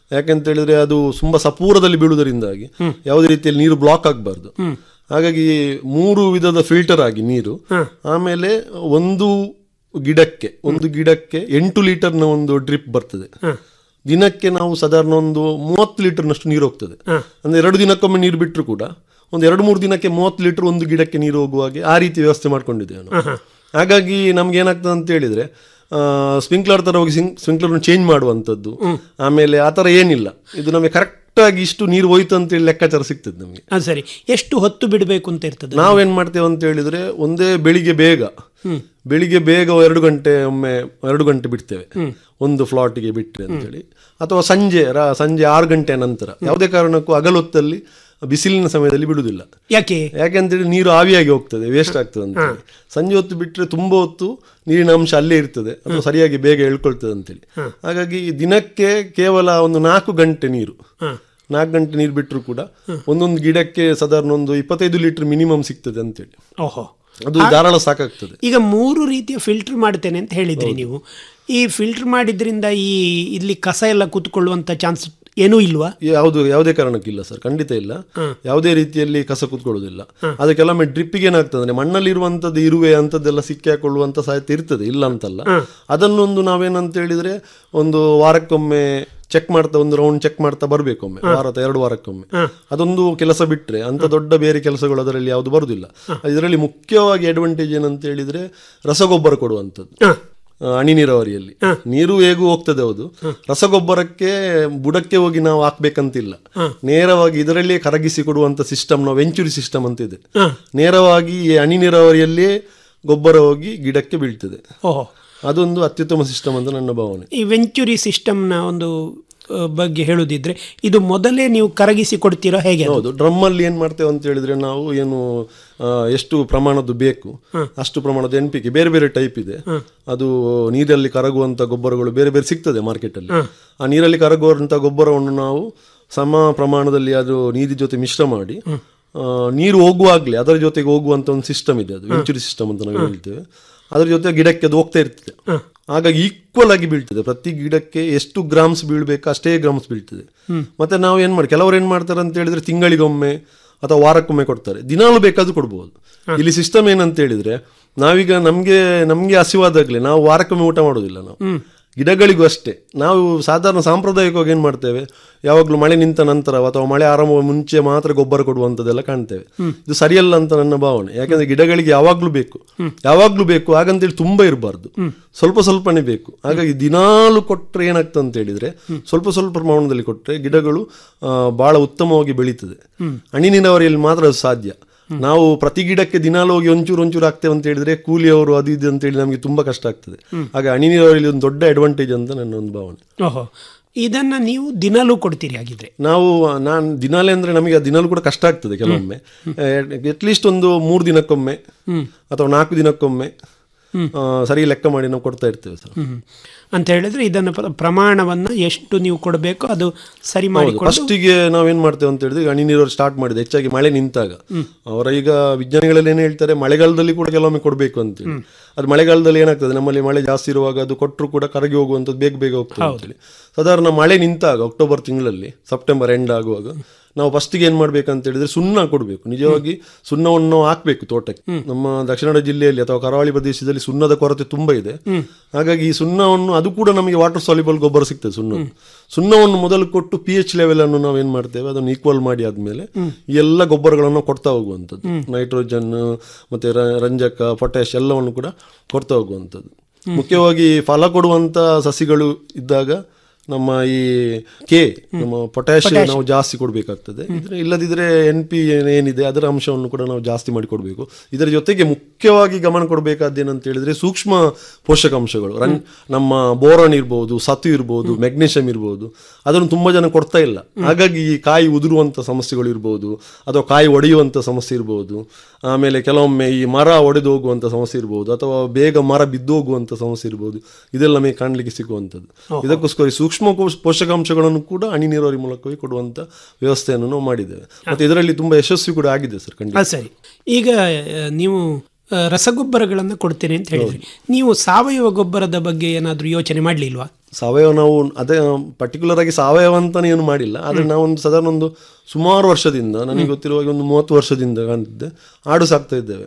ಯಾಕೆಂತ ಹೇಳಿದ್ರೆ ಅದು ತುಂಬಾ ಸಪೂರದಲ್ಲಿ ಬೀಳುವುದರಿಂದಾಗಿ ಯಾವುದೇ ರೀತಿಯಲ್ಲಿ ನೀರು ಬ್ಲಾಕ್ ಆಗಬಾರ್ದು ಹಾಗಾಗಿ ಮೂರು ವಿಧದ ಫಿಲ್ಟರ್ ಆಗಿ ನೀರು ಆಮೇಲೆ ಒಂದು ಗಿಡಕ್ಕೆ ಒಂದು ಗಿಡಕ್ಕೆ ಎಂಟು ಲೀಟರ್ನ ಒಂದು ಡ್ರಿಪ್ ಬರ್ತದೆ ದಿನಕ್ಕೆ ನಾವು ಸಾಧಾರಣ ಒಂದು ಮೂವತ್ತು ಲೀಟರ್ನಷ್ಟು ನೀರು ಹೋಗ್ತದೆ ಅಂದ್ರೆ ಎರಡು ದಿನಕ್ಕೊಮ್ಮೆ ನೀರು ಬಿಟ್ಟರು ಕೂಡ ಒಂದು ಎರಡು ಮೂರು ದಿನಕ್ಕೆ ಮೂವತ್ತು ಲೀಟರ್ ಒಂದು ಗಿಡಕ್ಕೆ ನೀರು ಹೋಗುವ ಹಾಗೆ ಆ ರೀತಿ ವ್ಯವಸ್ಥೆ ಮಾಡ್ಕೊಂಡಿದ್ದೇವೆ ನಾವು ಹಾಗಾಗಿ ನಮ್ಗೆ ಏನಾಗ್ತದೆ ಅಂತ ಹೇಳಿದ್ರೆ ಸ್ಪ್ರಿಂಕ್ಲರ್ ತರ ಹೋಗಿ ಸ್ಪ್ರಿಂಕ್ಲರ್ ಚೇಂಜ್ ಮಾಡುವಂಥದ್ದು ಆಮೇಲೆ ಆ ಥರ ಏನಿಲ್ಲ ಇದು ನಮಗೆ ಕರೆಕ್ಟ್ ಆಗಿ ಇಷ್ಟು ನೀರು ಹೋಯ್ತು ಅಂತೇಳಿ ಲೆಕ್ಕಾಚಾರ ಸಿಗ್ತದೆ ನಮಗೆ ಅದು ಸರಿ ಎಷ್ಟು ಹೊತ್ತು ಬಿಡಬೇಕು ಅಂತ ಇರ್ತದೆ ನಾವೇನ್ ಮಾಡ್ತೇವೆ ಅಂತ ಹೇಳಿದ್ರೆ ಒಂದೇ ಬೆಳಿಗ್ಗೆ ಬೇಗ ಬೆಳಿಗ್ಗೆ ಬೇಗ ಎರಡು ಗಂಟೆ ಒಮ್ಮೆ ಎರಡು ಗಂಟೆ ಬಿಡ್ತೇವೆ ಒಂದು ಫ್ಲಾಟಿಗೆ ಬಿಟ್ರೆ ಅಂತೇಳಿ ಅಥವಾ ಸಂಜೆ ರಾ- ಸಂಜೆ ಆರು ಗಂಟೆ ನಂತರ ಯಾವುದೇ ಕಾರಣಕ್ಕೂ ಹಗಲೊತ್ತಲ್ಲಿ ಬಿಸಿಲಿನ ಸಮಯದಲ್ಲಿ ಬಿಡುವುದಿಲ್ಲ ಯಾಕೆ ಯಾಕೆ ಅಂತೇಳಿ ನೀರು ಆವಿಯಾಗಿ ಹೋಗ್ತದೆ ವೇಸ್ಟ್ ಆಗ್ತದೆ ಅಂತ ಹೇಳಿ. ಸಂಜೆ ಹೊತ್ತು ಬಿಟ್ಟರೆ ತುಂಬಾ ಹೊತ್ತು ನೀರಿನ ಅಂಶ ಅಲ್ಲೇ ಇರ್ತದೆ ಅಥವಾ ಸರಿಯಾಗಿ ಬೇಗ ಎಳ್ಕೊಳ್ತದೆ ಅಂತೇಳಿ ಹಾಗಾಗಿ ದಿನಕ್ಕೆ ಕೇವಲ ಒಂದು ನಾಲ್ಕು ಗಂಟೆ ನೀರು ನಾಲ್ಕು ಗಂಟೆ ನೀರು ಬಿಟ್ಟರು ಕೂಡ ಒಂದೊಂದು ಗಿಡಕ್ಕೆ ಸಾಧಾರಣ ಒಂದು ಇಪ್ಪತ್ತೈದು ಲೀಟರ್ ಮಿನಿಮಮ್ ಸಿಗ್ತದೆ ಅಂತೇಳಿ ಓಹೋ ಅದು ಧಾರಾಳ ಸಾಕಾಗ್ತದೆ ಈಗ ಮೂರು ರೀತಿಯ ಫಿಲ್ಟರ್ ಮಾಡ್ತೇನೆ ಅಂತ ಹೇಳಿದ್ರಿ ನೀವು ಈ ಫಿಲ್ಟರ್ ಮಾಡಿದ್ರಿಂದ ಈ ಇಲ್ಲಿ ಕಸ ಎಲ್ಲ ಕೂತ್ಕೊಳ್ಳುವಂತ ಚಾನ್ಸ್ ಏನೂ ಇಲ್ವಾ ಯಾವುದು ಯಾವುದೇ ಕಾರಣಕ್ಕಿಲ್ಲ ಸರ್ ಖಂಡಿತ ಇಲ್ಲ ಯಾವುದೇ ರೀತಿಯಲ್ಲಿ ಕಸ ಕೂತ್ಕೊಳ್ಳೋದಿಲ್ಲ ಆದ್ರೆ ಕೆಲವೊಮ್ಮೆ ಡ್ರಿಪ್ಪಿಗೆ ಏನಾಗ್ತದೆ ಅಂದ್ರೆ ಮಣ್ಣಲ್ಲಿರುವಂತದ್ದು ಇರುವೆ ಅಂತದ್ದೆಲ್ಲ ಸಿಕ್ಕಿ ಹಾಕೊಳ್ಳುವಂತ ಸಾಧ್ಯತೆ ಇರ್ತದೆ ಇಲ್ಲ ಅಂತಲ್ಲ ಅದನ್ನೊಂದು ನಾವೇನಂತ ಹೇಳಿದ್ರೆ ಒಂದು ವಾರಕ್ಕೊಮ್ಮೆ ಚೆಕ್ ಮಾಡ್ತಾ ಒಂದು ರೌಂಡ್ ಚೆಕ್ ಮಾಡ್ತಾ ಬರ್ಬೇಕೊಮ್ಮೆ ವಾರ ಅಥವಾ ಎರಡು ವಾರಕ್ಕೊಮ್ಮೆ ಅದೊಂದು ಕೆಲಸ ಬಿಟ್ರೆ ಅಂತ ದೊಡ್ಡ ಬೇರೆ ಕೆಲಸಗಳು ಅದರಲ್ಲಿ ಯಾವುದು ಬರುದಿಲ್ಲ ಇದರಲ್ಲಿ ಮುಖ್ಯವಾಗಿ ಅಡ್ವಾಂಟೇಜ್ ಏನಂತ ಹೇಳಿದ್ರೆ ರಸಗೊಬ್ಬರ ಕೊಡುವಂಥದ್ದು ಆ, ಹನಿ ನೀರಾವರಿಯಲ್ಲಿ ನೀರು ಹೇಗೂ ಹೋಗ್ತದೆ ಹೌದು ರಸಗೊಬ್ಬರಕ್ಕೆ ಬುಡಕ್ಕೆ ಹೋಗಿ ನಾವು ಹಾಕ್ಬೇಕಂತಿಲ್ಲ ನೇರವಾಗಿ ಇದರಲ್ಲಿಯೇ ಕರಗಿಸಿ ಕೊಡುವಂತ ಸಿಸ್ಟಮ್ ನಾವು ವೆಂಚುರಿ ಸಿಸ್ಟಮ್ ಅಂತ ಇದೆ ನೇರವಾಗಿ ಈ ಹನಿ ನೀರಾವರಿಯಲ್ಲಿಯೇ ಗೊಬ್ಬರ ಹೋಗಿ ಗಿಡಕ್ಕೆ ಬೀಳ್ತದೆ ಓಹೋ ಅದೊಂದು ಅತ್ಯುತ್ತಮ ಸಿಸ್ಟಮ್ ಅಂತ ನನ್ನ ಭಾವನೆ ಈ ವೆಂಚುರಿ ಸಿಸ್ಟಮ್ನ ಒಂದು ಆ, ಬಗ್ಗೆ ಹೇಳುದಿದ್ರೆ ಇದು ಮೊದಲೇ ನೀವು ಕರಗಿಸಿ ಕೊಡ್ತೀರಾ ಹೇಗೆ ಅದು? ಹೌದು ಡ್ರಮ್ ಅಲ್ಲಿ ಏನ್ ಮಾಡ್ತೇವೆ ಅಂತ ಹೇಳಿದ್ರೆ ನಾವು ಏನು ಆ, ಎಷ್ಟು ಪ್ರಮಾಣದ್ದು ಬೇಕು ಅಷ್ಟು ಪ್ರಮಾಣದ ಎನ್ ಪಿ ಕೆ ಬೇರೆ ಬೇರೆ ಟೈಪ್ ಇದೆ ಅದು ನೀರಲ್ಲಿ ಕರಗುವಂತ ಗೊಬ್ಬರಗಳು ಬೇರೆ ಬೇರೆ ಸಿಗ್ತದೆ ಮಾರ್ಕೆಟ್ ಅಲ್ಲಿ ಆ ನೀರಲ್ಲಿ ಕರಗುವಂತ ಗೊಬ್ಬರವನ್ನು ನಾವು ಸಮ ಪ್ರಮಾಣದಲ್ಲಿ ಅದು ನೀರಿನ ಜೊತೆ ಮಿಶ್ರ ಮಾಡಿ ಆ, ನೀರು ಹೋಗುವಾಗ್ಲೇ ಅದರ ಜೊತೆಗೆ ಹೋಗುವಂತ ಒಂದು ಸಿಸ್ಟಮ್ ಇದೆ ಅದು ವೆಂಚುರಿ ಸಿಸ್ಟಮ್ ಅಂತ ನಾವು ಹೇಳ್ತೇವೆ ಅದ್ರ ಜೊತೆ ಗಿಡಕ್ಕೆ ಅದು ಹೋಗ್ತಾ ಇರ್ತದೆ ಹಾಗಾಗಿ ಈಕ್ವಲ್ ಆಗಿ ಬೀಳ್ತದೆ ಪ್ರತಿ ಗಿಡಕ್ಕೆ ಎಷ್ಟು ಗ್ರಾಮ್ಸ್ ಬೀಳ್ಬೇಕು ಅಷ್ಟೇ ಗ್ರಾಮ್ಸ್ ಬೀಳ್ತದೆ ಮತ್ತೆ ನಾವು ಏನ್ ಮಾಡಿ ಕೆಲವರು ಏನ್ ಮಾಡ್ತಾರೆ ಅಂತ ಹೇಳಿದ್ರೆ ತಿಂಗಳಿಗೊಮ್ಮೆ ಅಥವಾ ವಾರಕ್ಕೊಮ್ಮೆ ಕೊಡ್ತಾರೆ ದಿನಾಲು ಬೇಕಾದ್ರೂ ಕೊಡ್ಬೋದು ಇಲ್ಲಿ ಸಿಸ್ಟಮ್ ಏನಂತ ಹೇಳಿದ್ರೆ ನಾವೀಗ ನಮ್ಗೆ ನಮ್ಗೆ ಹಸಿವಾದಾಗ್ಲೇ ನಾವು ವಾರಕ್ಕೊಮ್ಮೆ ಊಟ ಮಾಡೋದಿಲ್ಲ ನಾವು ಗಿಡಗಳಿಗೂ ಅಷ್ಟೇ ನಾವು ಸಾಧಾರಣ ಸಾಂಪ್ರದಾಯಿಕವಾಗಿ ಏನ್ ಮಾಡ್ತೇವೆ ಯಾವಾಗಲೂ ಮಳೆ ನಿಂತ ನಂತರ ಅಥವಾ ಮಳೆ ಆರಂಭ ಮುಂಚೆ ಮಾತ್ರ ಗೊಬ್ಬರ ಕೊಡುವಂಥದ್ದೆಲ್ಲ ಕಾಣ್ತೇವೆ ಇದು ಸರಿಯಲ್ಲ ಅಂತ ನನ್ನ ಭಾವನೆ ಯಾಕಂದ್ರೆ ಗಿಡಗಳಿಗೆ ಯಾವಾಗ್ಲೂ ಬೇಕು ಯಾವಾಗ್ಲೂ ಬೇಕು ಹಾಗಂತೇಳಿ ತುಂಬಾ ಇರಬಾರ್ದು ಸ್ವಲ್ಪ ಸ್ವಲ್ಪನೇ ಬೇಕು ಹಾಗಾಗಿ ದಿನಾಲು ಕೊಟ್ರೆ ಏನಾಗ್ತದೆ ಅಂತ ಹೇಳಿದ್ರೆ ಸ್ವಲ್ಪ ಸ್ವಲ್ಪ ಪ್ರಮಾಣದಲ್ಲಿ ಕೊಟ್ರೆ ಗಿಡಗಳು ಆ, ಬಹಳ ಉತ್ತಮವಾಗಿ ಬೆಳೀತದೆ ಹನಿ ನೀರಾವರಿಯಲ್ಲಿ ಮಾತ್ರ ಅದು ಸಾಧ್ಯ ನಾವು ಪ್ರತಿ ಗಿಡಕ್ಕೆ ದಿನಾಲು ಹೋಗಿ ಒಂಚೂರು ಒಂಚೂರು ಹಾಕ್ತೇವೆ ಅಂತ ಹೇಳಿದ್ರೆ ಕೂಲಿಯವರು ಅದು ಇದು ಅಂತ ಹೇಳಿ ನಮಗೆ ತುಂಬಾ ಕಷ್ಟ ಆಗ್ತದೆ ಹಾಗೆ ಹನಿ ನೀರಾವರಿಯಲ್ಲಿ ಒಂದು ದೊಡ್ಡ ಅಡ್ವಾಂಟೇಜ್ ಅಂತ ನನ್ನ ಒಂದು ಭಾವನೆ ಓಹೋ ಇದನ್ನ ನೀವು ದಿನಾಲೂ ಕೊಡ್ತೀರಿ ಹಾಗಿದ್ರೆ ನಾವು ನಾನು ದಿನಾಲೇ ಅಂದ್ರೆ ನಮಗೆ ಆ ದಿನಾಲು ಕೂಡ ಕಷ್ಟ ಆಗ್ತದೆ ಕೆಲವೊಮ್ಮೆ ಅಟ್ಲೀಸ್ಟ್ ಒಂದು ಮೂರು ದಿನಕ್ಕೊಮ್ಮೆ ಅಥವಾ ನಾಲ್ಕು ದಿನಕ್ಕೊಮ್ಮೆ ಆ, ಸರಿ ಲೆಕ್ಕ ಮಾಡಿ ನಾವು ಕೊಡ್ತಾ ಇರ್ತೇವೆ ಸರ್ ಹ್ಮ್. ಅಂತ ಹೇಳಿದ್ರೆ ಇದನ್ನ ಪ್ರ- ಪ್ರಮಾಣವನ್ನ ಎಷ್ಟು ನೀವು ಕೊಡಬೇಕು ಅದು ಸರಿ ಮಾಡಿಕೊಂಡು ಫಸ್ಟಿಗೆ ನಾವೇನ್ ಮಾಡ್ತೇವೆ ಅಂತ ಹೇಳಿದ್ರೆ ಹನಿ ನೀರಾವರಿ ಸ್ಟಾರ್ಟ್ ಮಾಡಿದೆ ಹೆಚ್ಚಾಗಿ ಮಳೆ ನಿಂತಾಗ ಅವರ ಈಗ ವಿಜ್ಞಾನಿಗಳಲ್ಲಿ ಏನ್ ಹೇಳ್ತಾರೆ ಮಳೆಗಾಲದಲ್ಲಿ ಕೂಡ ಕೆಲವೊಮ್ಮೆ ಕೊಡಬೇಕು ಅಂತೇಳಿ ಅದು ಮಳೆಗಾಲದಲ್ಲಿ ಏನಾಗ್ತದೆ ನಮ್ಮಲ್ಲಿ ಮಳೆ ಜಾಸ್ತಿ ಇರುವಾಗ ಅದು ಕೊಟ್ಟರು ಕೂಡ ಕರಗಿ ಹೋಗುವಂಥದ್ದು ಬೇಗ ಬೇಗ ಹೋಗ್ತದೆ ಅಂತೇಳಿ ಸಾಧಾರಣ ಮಳೆ ನಿಂತಾಗ ಅಕ್ಟೋಬರ್ ತಿಂಗಳಲ್ಲಿ ಸೆಪ್ಟೆಂಬರ್ ಎಂಡ್ ಆಗುವಾಗ ನಾವು ಫಸ್ಟಿಗೆ ಏನ್ ಮಾಡ್ಬೇಕಂತ ಹೇಳಿದ್ರೆ ಸುಣ್ಣ ಕೊಡಬೇಕು ನಿಜವಾಗಿ ಸುಣ್ಣವನ್ನು ನಾವು ಹಾಕ್ಬೇಕು ತೋಟಕ್ಕೆ ನಮ್ಮ ದಕ್ಷಿಣ ಕನ್ನಡ ಜಿಲ್ಲೆಯಲ್ಲಿ ಅಥವಾ ಕರಾವಳಿ ಪ್ರದೇಶದಲ್ಲಿ ಸುಣ್ಣದ ಕೊರತೆ ತುಂಬಾ ಇದೆ ಹಾಗಾಗಿ ಈ ಸುಣ್ಣವನ್ನು ಅದು ಕೂಡ ನಮಗೆ ವಾಟರ್ ಸಾಲ್ಯುಬಲ್ ಗೊಬ್ಬರ ಸಿಗ್ತದೆ ಸುಣ್ಣ ಸುಣ್ಣವನ್ನು ಮೊದಲು ಕೊಟ್ಟು ಪಿ ಎಚ್ ಲೆವೆಲ್ ಅನ್ನು ನಾವು ಏನ್ ಮಾಡ್ತೇವೆ ಅದನ್ನು ಈಕ್ವಲ್ ಮಾಡಿ ಆದ್ಮೇಲೆ ಈ ಎಲ್ಲ ಗೊಬ್ಬರಗಳನ್ನು ಕೊಡ್ತಾ ಹೋಗುವಂಥದ್ದು ನೈಟ್ರೋಜನ್ ಮತ್ತೆ ರ- ರಂಜಕ ಪೊಟ್ಯಾಶ್ ಎಲ್ಲವನ್ನು ಕೂಡ ಕೊಡ್ತಾ ಹೋಗುವಂಥದ್ದು ಮುಖ್ಯವಾಗಿ ಫಲ ಕೊಡುವಂತ ಸಸಿಗಳು ಇದ್ದಾಗ ನಮ್ಮ ಈ ಕೆ ನಮ್ಮ ಪೊಟ್ಯಾಶ್ ನಾವು ಜಾಸ್ತಿ ಕೊಡಬೇಕಾಗ್ತದೆ ಇದ್ರೆ ಇಲ್ಲದಿದ್ರೆ ಎನ್ ಪಿ ಏನಿದೆ ಅದರ ಅಂಶವನ್ನು ಕೂಡ ನಾವು ಜಾಸ್ತಿ ಮಾಡಿ ಕೊಡಬೇಕು ಇದರ ಜೊತೆಗೆ ಮುಖ್ಯವಾಗಿ ಗಮನ ಕೊಡಬೇಕಾದ್ದು ಏನಂತ ಹೇಳಿದ್ರೆ ಸೂಕ್ಷ್ಮ ಪೋಷಕಾಂಶಗಳು ರನ್ ನಮ್ಮ ಬೋರಾನ್ ಇರ್ಬೋದು ಸತು ಇರ್ಬೋದು ಮೆಗ್ನೀಷಿಯಂ ಇರ್ಬೋದು ಅದನ್ನು ತುಂಬಾ ಜನ ಕೊಡ್ತಾ ಇಲ್ಲ ಹಾಗಾಗಿ ಈ ಕಾಯಿ ಉದುರುವಂತ ಸಮಸ್ಯೆಗಳು ಇರ್ಬೋದು ಅಥವಾ ಕಾಯಿ ಒಡೆಯುವಂತ ಸಮಸ್ಯೆ ಇರ್ಬೋದು ಆಮೇಲೆ ಕೆಲವೊಮ್ಮೆ ಈ ಮರ ಒಡೆದು ಹೋಗುವಂತ ಸಮಸ್ಯೆ ಇರ್ಬೋದು ಅಥವಾ ಬೇಗ ಮರ ಬಿದ್ದು ಹೋಗುವಂತ ಸಮಸ್ಯೆ ಇರ್ಬೋದು ಇದೆಲ್ಲ ನಮಗೆ ಕಾಣಲಿಕ್ಕೆ ಸಿಗುವಂಥದ್ದು ಇದಕ್ಕೋಸ್ಕರ ಈ ಸೂಕ್ಷ್ಮ ಪೋಷ- ಪೋಷಕಾಂಶಗಳನ್ನು ಕೂಡ ಹನಿ ನೀರಾವರಿ ಮೂಲಕವೇ ಕೊಡುವಂತ ವ್ಯವಸ್ಥೆಯನ್ನು ನಾವು ಮಾಡಿದ್ದೇವೆ ಮತ್ತೆ ಇದರಲ್ಲಿ ತುಂಬಾ ಯಶಸ್ವಿ ಕೂಡ ಆಗಿದೆ ಸರ್ ಖಂಡಿತ ಅದು ಸರಿ ಈಗ ಆ, ನೀವು ಆ, ರಸಗೊಬ್ಬರಗಳನ್ನು ಕೊಡ್ತೇನೆ ಅಂತ ಹೇಳಿದ್ರಿ ನೀವು ಸಾವಯವ ಗೊಬ್ಬರದ ಬಗ್ಗೆ ಏನಾದರೂ ಯೋಚನೆ ಮಾಡಲಿಲ್ವಾ ಸಾವಯವ ನಾವು ಅದೇ ಪರ್ಟಿಕ್ಯುಲರ್ ಆಗಿ ಸಾವಯವ ಅಂತಾನೆ ಏನು ಮಾಡಿಲ್ಲ ಆದ್ರೆ ನಾವೊಂದು ಸಾಧಾರಣ ಒಂದು ಸುಮಾರು ವರ್ಷದಿಂದ ನನಗೆ ಗೊತ್ತಿರುವ ಹಾಗೆ ಒಂದು ಮೂವತ್ತು ವರ್ಷದಿಂದ ಕಾಣ್ತಿದ್ದೆ ಆಡು ಸಾಕ್ತಾ ಇದ್ದೇವೆ